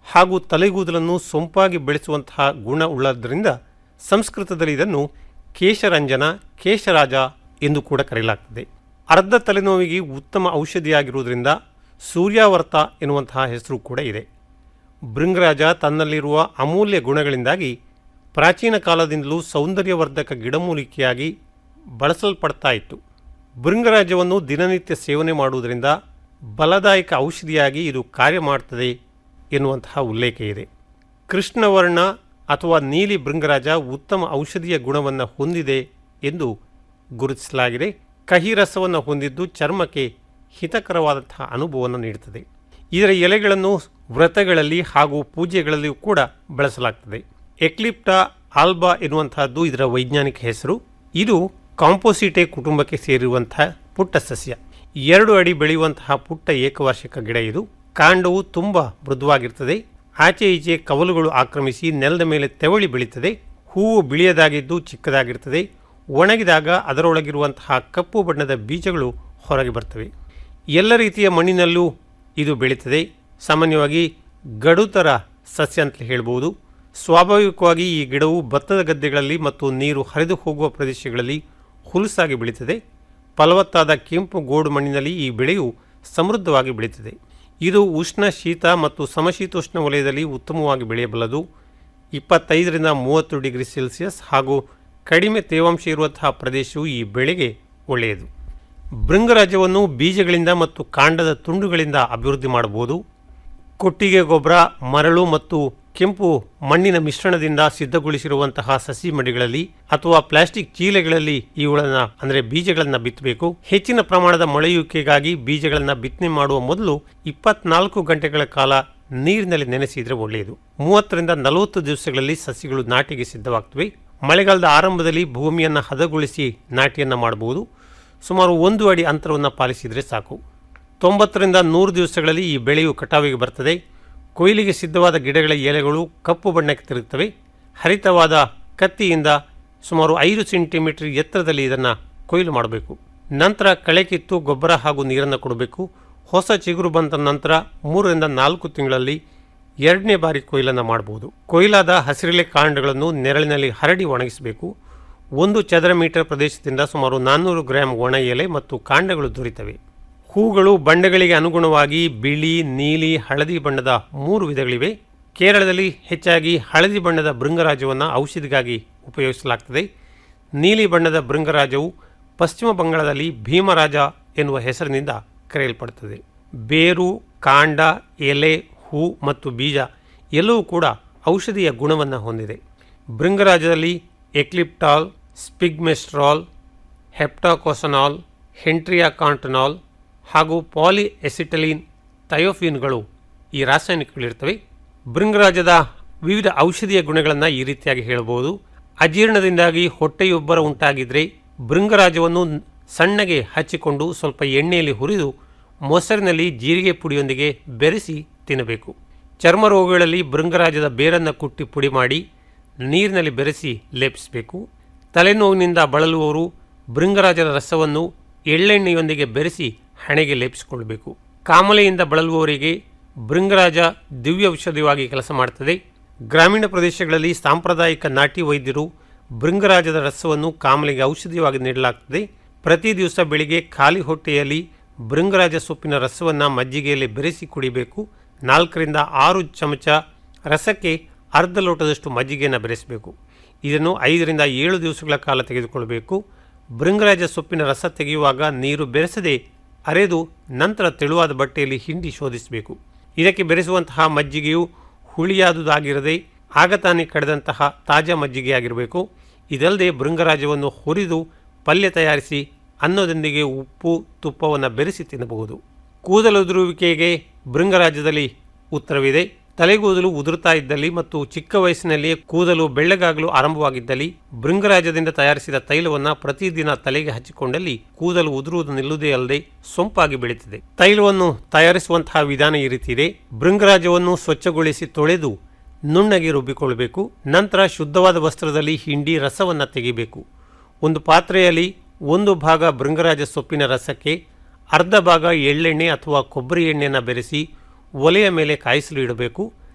ಹಾಗೂ ತಲೆಗೂದಲನ್ನು ಸೊಂಪಾಗಿ ಬೆಳೆಸುವಂತಹ ಗುಣ ಉಳ್ಳದ್ದರಿಂದ ಸಂಸ್ಕೃತದಲ್ಲಿ ಇದನ್ನು ಕೇಶರಂಜನ ಕೇಶರಾಜ ಎಂದು ಕೂಡ ಕರೆಯಲಾಗ್ತದೆ ಅರ್ಧ ತಲೆನೋವಿಗೆ ಉತ್ತಮ ಔಷಧಿಯಾಗಿರುವುದರಿಂದ ಸೂರ್ಯಾವರ್ತ ಎನ್ನುವಂತಹ ಹೆಸರು ಕೂಡ ಇದೆ ಭೃಂಗರಾಜ ತನ್ನಲ್ಲಿರುವ ಅಮೂಲ್ಯ ಗುಣಗಳಿಂದಾಗಿ ಪ್ರಾಚೀನ ಕಾಲದಿಂದಲೂ ಸೌಂದರ್ಯವರ್ಧಕ ಗಿಡಮೂಲಿಕೆಯಾಗಿ ಬಳಸಲ್ಪಡ್ತಾ ಇತ್ತು ಭೃಂಗರಾಜವನ್ನು ದಿನನಿತ್ಯ ಸೇವನೆ ಮಾಡುವುದರಿಂದ ಬಲದಾಯಕ ಔಷಧಿಯಾಗಿ ಇದು ಕಾರ್ಯ ಮಾಡ್ತದೆ ಎನ್ನುವಂತಹ ಉಲ್ಲೇಖ ಇದೆ ಕೃಷ್ಣವರ್ಣ ಅಥವಾ ನೀಲಿ ಭೃಂಗರಾಜ ಉತ್ತಮ ಔಷಧೀಯ ಗುಣವನ್ನು ಹೊಂದಿದೆ ಎಂದು ಗುರುತಿಸಲಾಗಿದೆ ಕಹಿ ರಸವನ್ನು ಹೊಂದಿದ್ದು ಚರ್ಮಕ್ಕೆ ಹಿತಕರವಾದಂತಹ ಅನುಭವವನ್ನು ನೀಡುತ್ತದೆ ಇದರ ಎಲೆಗಳನ್ನು ವ್ರತಗಳಲ್ಲಿ ಹಾಗೂ ಪೂಜೆಗಳಲ್ಲಿಯೂ ಕೂಡ ಬಳಸಲಾಗ್ತದೆ ಎಕ್ಲಿಪ್ಟಾ ಆಲ್ಬಾ ಎನ್ನುವಂತಹದ್ದು ಇದರ ವೈಜ್ಞಾನಿಕ ಹೆಸರು ಇದು ಕಾಂಪೋಸಿಟೆ ಕುಟುಂಬಕ್ಕೆ ಸೇರಿರುವಂತಹ ಪುಟ್ಟ ಸಸ್ಯ ಎರಡು ಅಡಿ ಬೆಳೆಯುವಂತಹ ಪುಟ್ಟ ಏಕವಾರ್ಷಿಕ ಗಿಡ ಇದು ಕಾಂಡವು ತುಂಬ ಮೃದುವಾಗಿರ್ತದೆ ಆಚೆ ಈಚೆ ಕವಲುಗಳು ಆಕ್ರಮಿಸಿ ನೆಲದ ಮೇಲೆ ತೆವಳಿ ಬೆಳೀತದೆ ಹೂವು ಬಿಳಿಯದಾಗಿದ್ದು ಚಿಕ್ಕದಾಗಿರ್ತದೆ ಒಣಗಿದಾಗ ಅದರೊಳಗಿರುವಂತಹ ಕಪ್ಪು ಬಣ್ಣದ ಬೀಜಗಳು ಹೊರಗೆ ಬರ್ತವೆ ಎಲ್ಲ ರೀತಿಯ ಮಣ್ಣಿನಲ್ಲೂ ಇದು ಬೆಳೀತದೆ ಸಾಮಾನ್ಯವಾಗಿ ಗಡುತರ ಸಸ್ಯ ಅಂತ ಹೇಳ್ಬೋದು ಸ್ವಾಭಾವಿಕವಾಗಿ ಈ ಗಿಡವು ಭತ್ತದ ಗದ್ದೆಗಳಲ್ಲಿ ಮತ್ತು ನೀರು ಹರಿದು ಹೋಗುವ ಪ್ರದೇಶಗಳಲ್ಲಿ ಹುಲಸಾಗಿ ಬೆಳೀತದೆ ಫಲವತ್ತಾದ ಕೆಂಪು ಗೋಡು ಮಣ್ಣಿನಲ್ಲಿ ಈ ಬೆಳೆಯು ಸಮೃದ್ಧವಾಗಿ ಬೆಳೀತದೆ ಇದು ಉಷ್ಣ ಶೀತ ಮತ್ತು ಸಮಶೀತೋಷ್ಣ ವಲಯದಲ್ಲಿ ಉತ್ತಮವಾಗಿ ಬೆಳೆಯಬಲ್ಲದು ಇಪ್ಪತ್ತೈದರಿಂದ ಮೂವತ್ತು ಡಿಗ್ರಿ ಸೆಲ್ಸಿಯಸ್ ಹಾಗೂ ಕಡಿಮೆ ತೇವಾಂಶ ಇರುವಂತಹ ಪ್ರದೇಶವು ಈ ಬೆಳೆಗೆ ಒಳ್ಳೆಯದು ಭೃಂಗರಾಜವನ್ನು ಬೀಜಗಳಿಂದ ಮತ್ತು ಕಾಂಡದ ತುಂಡುಗಳಿಂದ ಅಭಿವೃದ್ಧಿ ಮಾಡಬಹುದು ಕೊಟ್ಟಿಗೆ ಗೊಬ್ಬರ ಮರಳು ಮತ್ತು ಕೆಂಪು ಮಣ್ಣಿನ ಮಿಶ್ರಣದಿಂದ ಸಿದ್ಧಗೊಳಿಸಿರುವಂತಹ ಸಸಿ ಮಡಿಗಳಲ್ಲಿ ಅಥವಾ ಪ್ಲಾಸ್ಟಿಕ್ ಚೀಲೆಗಳಲ್ಲಿ ಇವುಗಳನ್ನ ಅಂದರೆ ಬೀಜಗಳನ್ನು ಬಿತ್ತಬೇಕು ಹೆಚ್ಚಿನ ಪ್ರಮಾಣದ ಮೊಳೆಯುವಿಕೆಗಾಗಿ ಬೀಜಗಳನ್ನು ಬಿತ್ತನೆ ಮಾಡುವ ಮೊದಲು ಇಪ್ಪತ್ನಾಲ್ಕು ಗಂಟೆಗಳ ಕಾಲ ನೀರಿನಲ್ಲಿ ನೆನೆಸಿದ್ರೆ ಒಳ್ಳೆಯದು ಮೂವತ್ತರಿಂದ ನಲವತ್ತು ದಿವಸಗಳಲ್ಲಿ ಸಸಿಗಳು ನಾಟಿಗೆ ಸಿದ್ಧವಾಗ್ತವೆ ಮಳೆಗಾಲದ ಆರಂಭದಲ್ಲಿ ಭೂಮಿಯನ್ನು ಹದಗೊಳಿಸಿ ನಾಟಿಯನ್ನು ಮಾಡಬಹುದು ಸುಮಾರು ಒಂದು ಅಡಿ ಅಂತರವನ್ನು ಪಾಲಿಸಿದರೆ ಸಾಕು ತೊಂಬತ್ತರಿಂದ ನೂರು ದಿವಸಗಳಲ್ಲಿ ಈ ಬೆಳೆಯು ಕಟಾವಿಗೆ ಬರ್ತದೆ ಕೊಯ್ಲಿಗೆ ಸಿದ್ಧವಾದ ಗಿಡಗಳ ಎಲೆಗಳು ಕಪ್ಪು ಬಣ್ಣಕ್ಕೆ ತಿರುಗುತ್ತವೆ ಹರಿತವಾದ ಕತ್ತಿಯಿಂದ ಸುಮಾರು ಐದು ಸೆಂಟಿಮೀಟರ್ ಎತ್ತರದಲ್ಲಿ ಇದನ್ನು ಕೊಯ್ಲು ಮಾಡಬೇಕು ನಂತರ ಕಳೆ ಕಿತ್ತು ಗೊಬ್ಬರ ಹಾಗೂ ನೀರನ್ನು ಕೊಡಬೇಕು ಹೊಸ ಚಿಗುರು ಬಂದ ನಂತರ ಮೂರರಿಂದ ನಾಲ್ಕು ತಿಂಗಳಲ್ಲಿ ಎರಡನೇ ಬಾರಿ ಕೊಯ್ಲನ್ನು ಮಾಡಬಹುದು ಕೊಯ್ಲಾದ ಹಸಿರೆಲೆ ಕಾಂಡಗಳನ್ನು ನೆರಳಿನಲ್ಲಿ ಹರಡಿ ಒಣಗಿಸಬೇಕು ಒಂದು ಚದರ ಮೀಟರ್ ಪ್ರದೇಶದಿಂದ ಸುಮಾರು ನಾನ್ನೂರು ಗ್ರಾಂ ಒಣ ಎಲೆ ಮತ್ತು ಕಾಂಡಗಳು ದೊರೆತವೆ ಹೂಗಳು ಬಣ್ಣಗಳಿಗೆ ಅನುಗುಣವಾಗಿ ಬಿಳಿ ನೀಲಿ ಹಳದಿ ಬಣ್ಣದ ಮೂರು ವಿಧಗಳಿವೆ ಕೇರಳದಲ್ಲಿ ಹೆಚ್ಚಾಗಿ ಹಳದಿ ಬಣ್ಣದ ಭೃಂಗರಾಜವನ್ನು ಔಷಧಿಗಾಗಿ ಉಪಯೋಗಿಸಲಾಗ್ತದೆ ನೀಲಿ ಬಣ್ಣದ ಭೃಂಗರಾಜವು ಪಶ್ಚಿಮ ಬಂಗಾಳದಲ್ಲಿ ಭೀಮರಾಜ ಎನ್ನುವ ಹೆಸರಿನಿಂದ ಕರೆಯಲ್ಪಡುತ್ತದೆ ಬೇರು ಕಾಂಡ ಎಲೆ ಹೂ ಮತ್ತು ಬೀಜ ಎಲ್ಲವೂ ಕೂಡ ಔಷಧಿಯ ಗುಣವನ್ನು ಹೊಂದಿದೆ ಭೃಂಗರಾಜದಲ್ಲಿ ಎಕ್ಲಿಪ್ಟಾಲ್ ಸ್ಪಿಗ್ಮೆಸ್ಟ್ರಾಲ್ ಹೆಪ್ಟಾಕೋಸನಾಲ್ ಹೆಂಟ್ರಿಯಾಕಾಂಟನಾಲ್ ಹಾಗೂ ಪಾಲಿ ಎಸಿಟಲಿನ್ ಥಯೋಫಿನ್ಗಳು ಈ ರಾಸಾಯನಿಕಗಳಿರ್ತವೆ ಭೃಂಗರಾಜದ ವಿವಿಧ ಔಷಧೀಯ ಗುಣಗಳನ್ನು ಈ ರೀತಿಯಾಗಿ ಹೇಳಬಹುದು ಅಜೀರ್ಣದಿಂದಾಗಿ ಹೊಟ್ಟೆಯೊಬ್ಬರ ಉಂಟಾಗಿದ್ದರೆ ಭೃಂಗರಾಜವನ್ನು ಸಣ್ಣಗೆ ಹಚ್ಚಿಕೊಂಡು ಸ್ವಲ್ಪ ಎಣ್ಣೆಯಲ್ಲಿ ಹುರಿದು ಮೊಸರಿನಲ್ಲಿ ಜೀರಿಗೆ ಪುಡಿಯೊಂದಿಗೆ ಬೆರೆಸಿ ತಿನ್ನಬೇಕು ಚರ್ಮ ರೋಗಗಳಲ್ಲಿ ಭೃಂಗರಾಜದ ಬೇರನ್ನು ಕುಟ್ಟಿ ಪುಡಿ ಮಾಡಿ ನೀರಿನಲ್ಲಿ ಬೆರೆಸಿ ಲೇಪಿಸಬೇಕು ತಲೆನೋವಿನಿಂದ ಬಳಲುವವರು ಭೃಂಗರಾಜದ ರಸವನ್ನು ಎಳ್ಳೆಣ್ಣೆಯೊಂದಿಗೆ ಬೆರೆಸಿ ಹಣೆಗೆ ಲೇಪಿಸಿಕೊಳ್ಳಬೇಕು ಕಾಮಲೆಯಿಂದ ಬಳಲುವವರಿಗೆ ಭೃಂಗರಾಜ ದಿವ್ಯ ಔಷಧಿಯಾಗಿ ಕೆಲಸ ಮಾಡುತ್ತದೆ ಗ್ರಾಮೀಣ ಪ್ರದೇಶಗಳಲ್ಲಿ ಸಾಂಪ್ರದಾಯಿಕ ನಾಟಿ ವೈದ್ಯರು ಭೃಂಗರಾಜದ ರಸವನ್ನು ಕಾಮಲೆಗೆ ಔಷಧಿಯಾಗಿ ನೀಡಲಾಗ್ತದೆ ಪ್ರತಿ ದಿವಸ ಬೆಳಿಗ್ಗೆ ಖಾಲಿ ಹೊಟ್ಟೆಯಲ್ಲಿ ಭೃಂಗರಾಜ ಸೊಪ್ಪಿನ ರಸವನ್ನು ಮಜ್ಜಿಗೆಯಲ್ಲಿ ಬೆರೆಸಿ ಕುಡಿಬೇಕು ನಾಲ್ಕರಿಂದ ಆರು ಚಮಚ ರಸಕ್ಕೆ ಅರ್ಧ ಲೋಟದಷ್ಟು ಮಜ್ಜಿಗೆಯನ್ನು ಬೆರೆಸಬೇಕು ಇದನ್ನು ಐದರಿಂದ ಏಳು ದಿವಸಗಳ ಕಾಲ ತೆಗೆದುಕೊಳ್ಳಬೇಕು ಭೃಂಗರಾಜ ಸೊಪ್ಪಿನ ರಸ ತೆಗೆಯುವಾಗ ನೀರು ಬೆರೆಸದೆ ಅರೆದು ನಂತರ ತೆಳುವಾದ ಬಟ್ಟೆಯಲ್ಲಿ ಹಿಂಡಿ ಶೋಧಿಸಬೇಕು ಇದಕ್ಕೆ ಬೆರೆಸುವಂತಹ ಮಜ್ಜಿಗೆಯು ಹುಳಿಯಾದುದಾಗಿರದೆ ಆಗ ತಾನೇ ಕಳೆದಂತಹ ತಾಜಾ ಮಜ್ಜಿಗೆಯಾಗಿರಬೇಕು ಇದಲ್ಲದೆ ಭೃಂಗರಾಜವನ್ನು ಹುರಿದು ಪಲ್ಯ ತಯಾರಿಸಿ ಅನ್ನದೊಂದಿಗೆ ಉಪ್ಪು ತುಪ್ಪವನ್ನು ಬೆರೆಸಿ ತಿನ್ನಬಹುದು ಕೂದಲುದುರುವಿಕೆಗೆ ಭೃಂಗರಾಜದಲ್ಲಿ ಉತ್ತರವಿದೆ ತಲೆಗೂದಲು ಉದುರುತ್ತಾ ಇದ್ದಲ್ಲಿ ಮತ್ತು ಚಿಕ್ಕ ವಯಸ್ಸಿನಲ್ಲಿಯೇ ಕೂದಲು ಬೆಳ್ಳಗಾಗಲು ಆರಂಭವಾಗಿದ್ದಲ್ಲಿ ಭೃಂಗರಾಜದಿಂದ ತಯಾರಿಸಿದ ತೈಲವನ್ನು ಪ್ರತಿದಿನ ತಲೆಗೆ ಹಚ್ಚಿಕೊಂಡಲ್ಲಿ ಕೂದಲು ಉದುರುವುದು ನಿಲ್ಲುವುದೇ ಅಲ್ಲದೆ ಸೊಂಪಾಗಿ ಬೆಳೀತದೆ ತೈಲವನ್ನು ತಯಾರಿಸುವಂತಹ ವಿಧಾನ ಈ ರೀತಿ ಇದೆ ಭೃಂಗರಾಜವನ್ನು ಸ್ವಚ್ಛಗೊಳಿಸಿ ತೊಳೆದು ನುಣ್ಣಗೆ ರುಬ್ಬಿಕೊಳ್ಳಬೇಕು ನಂತರ ಶುದ್ಧವಾದ ವಸ್ತ್ರದಲ್ಲಿ ಹಿಂಡಿ ರಸವನ್ನು ತೆಗೆಯಬೇಕು ಒಂದು ಪಾತ್ರೆಯಲ್ಲಿ ಒಂದು ಭಾಗ ಭೃಂಗರಾಜ ಸೊಪ್ಪಿನ ರಸಕ್ಕೆ ಅರ್ಧ ಭಾಗ ಎಳ್ಳೆಣ್ಣೆ ಅಥವಾ ಕೊಬ್ಬರಿ ಎಣ್ಣೆಯನ್ನು ಬೆರೆಸಿ ಒಲೆಯ ಮೇಲೆ ಕಾಯಿಸಲು ಇಡಬೇಕು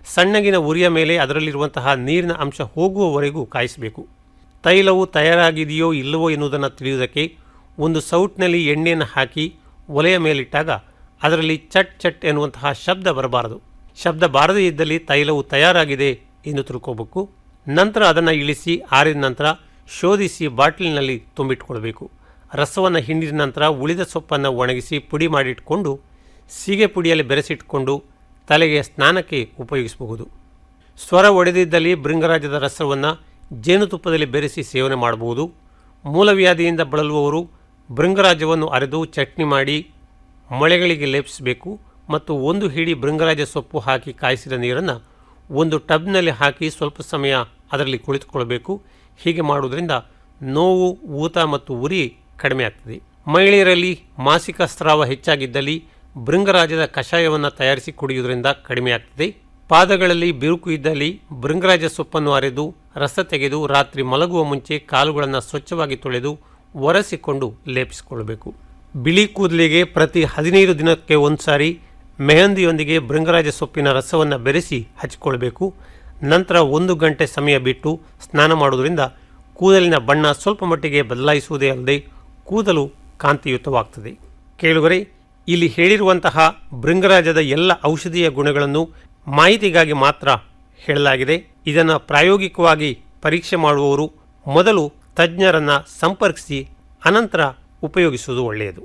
ಸಣ್ಣಗಿನ ಉರಿಯ ಮೇಲೆ ಅದರಲ್ಲಿರುವಂತಹ ನೀರಿನ ಅಂಶ ಹೋಗುವವರೆಗೂ ಕಾಯಿಸಬೇಕು ತೈಲವು ತಯಾರಾಗಿದೆಯೋ ಇಲ್ಲವೋ ಎನ್ನುವುದನ್ನು ತಿಳಿಯುವುದಕ್ಕೆ ಒಂದು ಸೌಟ್ನಲ್ಲಿ ಎಣ್ಣೆಯನ್ನು ಹಾಕಿ ಒಲೆಯ ಮೇಲಿಟ್ಟಾಗ ಅದರಲ್ಲಿ ಚಟ್ ಚಟ್ ಎನ್ನುವಂತಹ ಶಬ್ದ ಬರಬಾರದು ಶಬ್ದ ಬಾರದೇ ಇದ್ದಲ್ಲಿ ತೈಲವು ತಯಾರಾಗಿದೆ ಎಂದು ತಿಳ್ಕೋಬೇಕು ನಂತರ ಅದನ್ನು ಇಳಿಸಿ ಆರಿದ ನಂತರ ಶೋಧಿಸಿ ಬಾಟ್ಲಿನಲ್ಲಿ ತುಂಬಿಟ್ಕೊಳ್ಬೇಕು ರಸವನ್ನು ಹಿಂಡಿದ ನಂತರ ಉಳಿದ ಸೊಪ್ಪನ್ನು ಒಣಗಿಸಿ ಪುಡಿ ಮಾಡಿಟ್ಕೊಂಡು ಸೀಗೆ ಪುಡಿಯಲ್ಲಿ ಬೆರೆಸಿಟ್ಕೊಂಡು ತಲೆಗೆ ಸ್ನಾನಕ್ಕೆ ಉಪಯೋಗಿಸಬಹುದು ಸ್ವರ ಒಡೆದಿದ್ದಲ್ಲಿ ಭೃಂಗರಾಜದ ರಸವನ್ನು ಜೇನುತುಪ್ಪದಲ್ಲಿ ಬೆರೆಸಿ ಸೇವನೆ ಮಾಡಬಹುದು ಮೂಲವ್ಯಾಧಿಯಿಂದ ಬಳಲುವವರು ಭೃಂಗರಾಜವನ್ನು ಅರೆದು ಚಟ್ನಿ ಮಾಡಿ ಮೊಳೆಗಳಿಗೆ ಲೇಪಿಸಬೇಕು ಮತ್ತು ಒಂದು ಹಿಡಿ ಭೃಂಗರಾಜ ಸೊಪ್ಪು ಹಾಕಿ ಕಾಯಿಸಿದ ನೀರನ್ನು ಒಂದು ಟಬ್ನಲ್ಲಿ ಹಾಕಿ ಸ್ವಲ್ಪ ಸಮಯ ಅದರಲ್ಲಿ ಕುಳಿತುಕೊಳ್ಬೇಕು ಹೀಗೆ ಮಾಡುವುದರಿಂದ ನೋವು ಊತ ಮತ್ತು ಉರಿ ಕಡಿಮೆ ಆಗ್ತದೆ ಮಹಿಳೆಯರಲ್ಲಿ ಮಾಸಿಕ ಸ್ರಾವ ಹೆಚ್ಚಾಗಿದ್ದಲ್ಲಿ ಭೃಂಗರಾಜದ ಕಷಾಯವನ್ನು ತಯಾರಿಸಿ ಕುಡಿಯುವುದರಿಂದ ಕಡಿಮೆ ಆಗ್ತದೆ ಪಾದಗಳಲ್ಲಿ ಬಿರುಕು ಇದ್ದಲ್ಲಿ ಭೃಂಗರಾಜ ಸೊಪ್ಪನ್ನು ಅರೆದು ರಸ ತೆಗೆದು ರಾತ್ರಿ ಮಲಗುವ ಮುಂಚೆ ಕಾಲುಗಳನ್ನು ಸ್ವಚ್ಛವಾಗಿ ತೊಳೆದು ಒರೆಸಿಕೊಂಡು ಲೇಪಿಸಿಕೊಳ್ಳಬೇಕು ಬಿಳಿ ಕೂದಲಿಗೆ ಪ್ರತಿ ಹದಿನೈದು ದಿನಕ್ಕೆ ಒಂದ್ಸಾರಿ ಮೆಹಂದಿಯೊಂದಿಗೆ ಭೃಂಗರಾಜ ಸೊಪ್ಪಿನ ರಸವನ್ನು ಬೆರೆಸಿ ಹಚ್ಚಿಕೊಳ್ಬೇಕು ನಂತರ ಒಂದು ಗಂಟೆ ಸಮಯ ಬಿಟ್ಟು ಸ್ನಾನ ಮಾಡುವುದರಿಂದ ಕೂದಲಿನ ಬಣ್ಣ ಸ್ವಲ್ಪ ಮಟ್ಟಿಗೆ ಬದಲಾಯಿಸುವುದೇ ಅಲ್ಲದೆ ಕೂದಲು ಕಾಂತಿಯುತವಾಗ್ತದೆ ಕೇಳುಗರೆ ಇಲ್ಲಿ ಹೇಳಿರುವಂತಹ ಭೃಂಗರಾಜದ ಎಲ್ಲ ಔಷಧೀಯ ಗುಣಗಳನ್ನು ಮಾಹಿತಿಗಾಗಿ ಮಾತ್ರ ಹೇಳಲಾಗಿದೆ ಇದನ್ನು ಪ್ರಾಯೋಗಿಕವಾಗಿ ಪರೀಕ್ಷೆ ಮಾಡುವವರು ಮೊದಲು ತಜ್ಞರನ್ನ ಸಂಪರ್ಕಿಸಿ ಅನಂತರ ಉಪಯೋಗಿಸುವುದು ಒಳ್ಳೆಯದು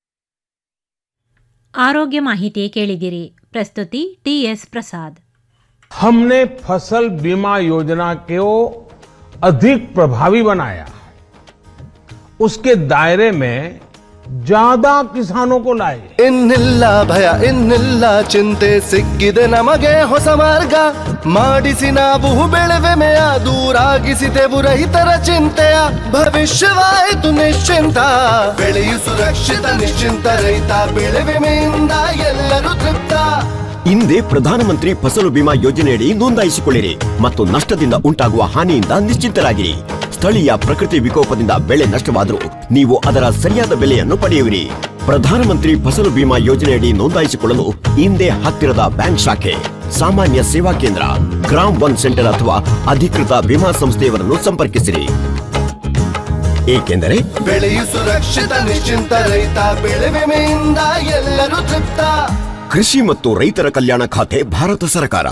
ಆರೋಗ್ಯ ಮಾಹಿತಿ ಕೇಳಿದಿರಿ ಪ್ರಸ್ತುತಿ ಟಿಎಸ್ ಪ್ರಸಾದ್ हमने फसल बीमा योजना को अधिक प्रभावी बनाया उसके दायरे में ज्यादा किसानों को लाए ಇನ್ನಿಲ್ಲ ಭಯ ಇನ್ನಿಲ್ಲ ಚಿಂತೆ ಸಿಕ್ಕಿದೆ ನಮಗೆ ಹೊಸ ಮಾರ್ಗ ಮಾಡಿಸಿ ನಾವು ಬೆಳೆವೆಮೆಯ ದೂರಾಗಿಸಿದೆವು ರೈತರ ಚಿಂತೆಯ ಭವಿಷ್ಯವಾಯಿತು ನಿಶ್ಚಿಂತ ಬೆಳೆಯು ಸುರಕ್ಷಿತ ನಿಶ್ಚಿಂತ ರೈತ ಬೆಳೆ ವಿಮೆಯಿಂದ ಎಲ್ಲರೂ ತೃಪ್ತ ಹಿಂದೆ ಪ್ರಧಾನಮಂತ್ರಿ ಫಸಲು ಬಿಮಾ ಯೋಜನೆಯಡಿ ನೋಂದಾಯಿಸಿಕೊಳ್ಳಿರಿ ಮತ್ತು ನಷ್ಟದಿಂದ ಉಂಟಾಗುವ ಹಾನಿಯಿಂದ ನಿಶ್ಚಿಂತರಾಗಿರಿ ಸ್ಥಳೀಯ ಪ್ರಕೃತಿ ವಿಕೋಪದಿಂದ ಬೆಳೆ ನಷ್ಟವಾದರೂ ನೀವು ಅದರ ಸರಿಯಾದ ಬೆಲೆಯನ್ನು ಪಡೆಯುವಿರಿ ಪ್ರಧಾನಮಂತ್ರಿ ಫಸಲು ಬಿಮಾ ಯೋಜನೆಯಡಿ ನೋಂದಾಯಿಸಿಕೊಳ್ಳಲು ಹಿಂದೆ ಹತ್ತಿರದ ಬ್ಯಾಂಕ್ ಶಾಖೆ ಸಾಮಾನ್ಯ ಸೇವಾ ಕೇಂದ್ರ ಗ್ರಾಮ್ ಒನ್ ಸೆಂಟರ್ ಅಥವಾ ಅಧಿಕೃತ ವಿಮಾ ಸಂಸ್ಥೆಯವರನ್ನು ಸಂಪರ್ಕಿಸಿರಿ ಏಕೆಂದರೆ ಬೆಳೆಯು ಸುರಕ್ಷಿತ ನಿಶ್ಚಿಂತ ರೈತ ಬೆಳೆ ವಿಮೆಯಿಂದ ಎಲ್ಲರೂ ತೃಪ್ತ ಕೃಷಿ ಮತ್ತು ರೈತರ ಕಲ್ಯಾಣ ಖಾತೆ ಭಾರತ ಸರ್ಕಾರ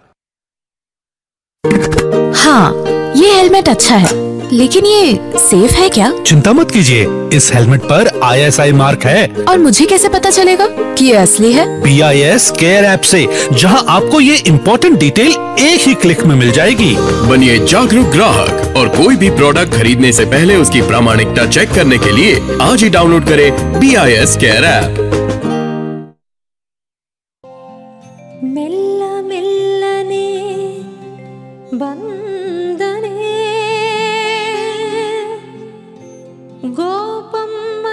हाँ ये हेलमेट अच्छा है लेकिन ये सेफ है क्या चिंता मत कीजिए इस हेलमेट पर आईएसआई मार्क है और मुझे कैसे पता चलेगा कि ये असली है B I S care app से जहां आपको ये इम्पोर्टेंट डिटेल एक ही क्लिक में मिल जाएगी बनिए जागरूक ग्राहक और कोई भी प्रोडक्ट खरीदने से पहले उसकी प्रामाणिकता चेक करने के लिए आज ही डाउनलोड करें B I S care app ಮೆಲ್ಲ ಮೆಲ್ಲನೆ ಬಂದನೆ ಗೋಪಮ್ಮ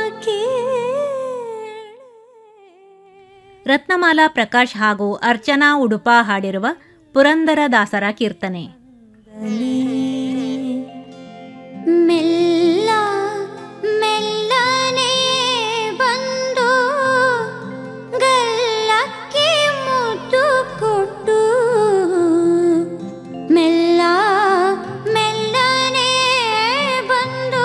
ರತ್ನಮಾಲಾ ಪ್ರಕಾಶ್ ಹಾಗೂ ಅರ್ಚನಾ ಉಡುಪ ಹಾಡಿರುವ ಪುರಂದರದಾಸರ ಕೀರ್ತನೆ ಮೆಲ್ಲ ಮೆಲ್ಲನೆ ಬಂದು ಗಲ್ಲಕ್ಕೆ ಮುದ್ದು ಕೊಟ್ಟು ಮೆಲ್ಲ ಮೆಲ್ಲನೆ ಬಂದು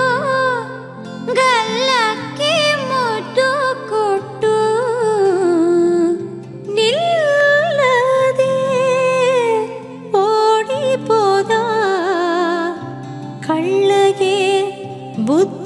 ಗಲ್ಲಕ್ಕೆ ಮುದ್ದು ಕೊಟ್ಟು ನಿಲ್ಲದೆ ಓಡಿಪೋದ ಕಳ್ಳಗೆ ಬುದ್ಧಿ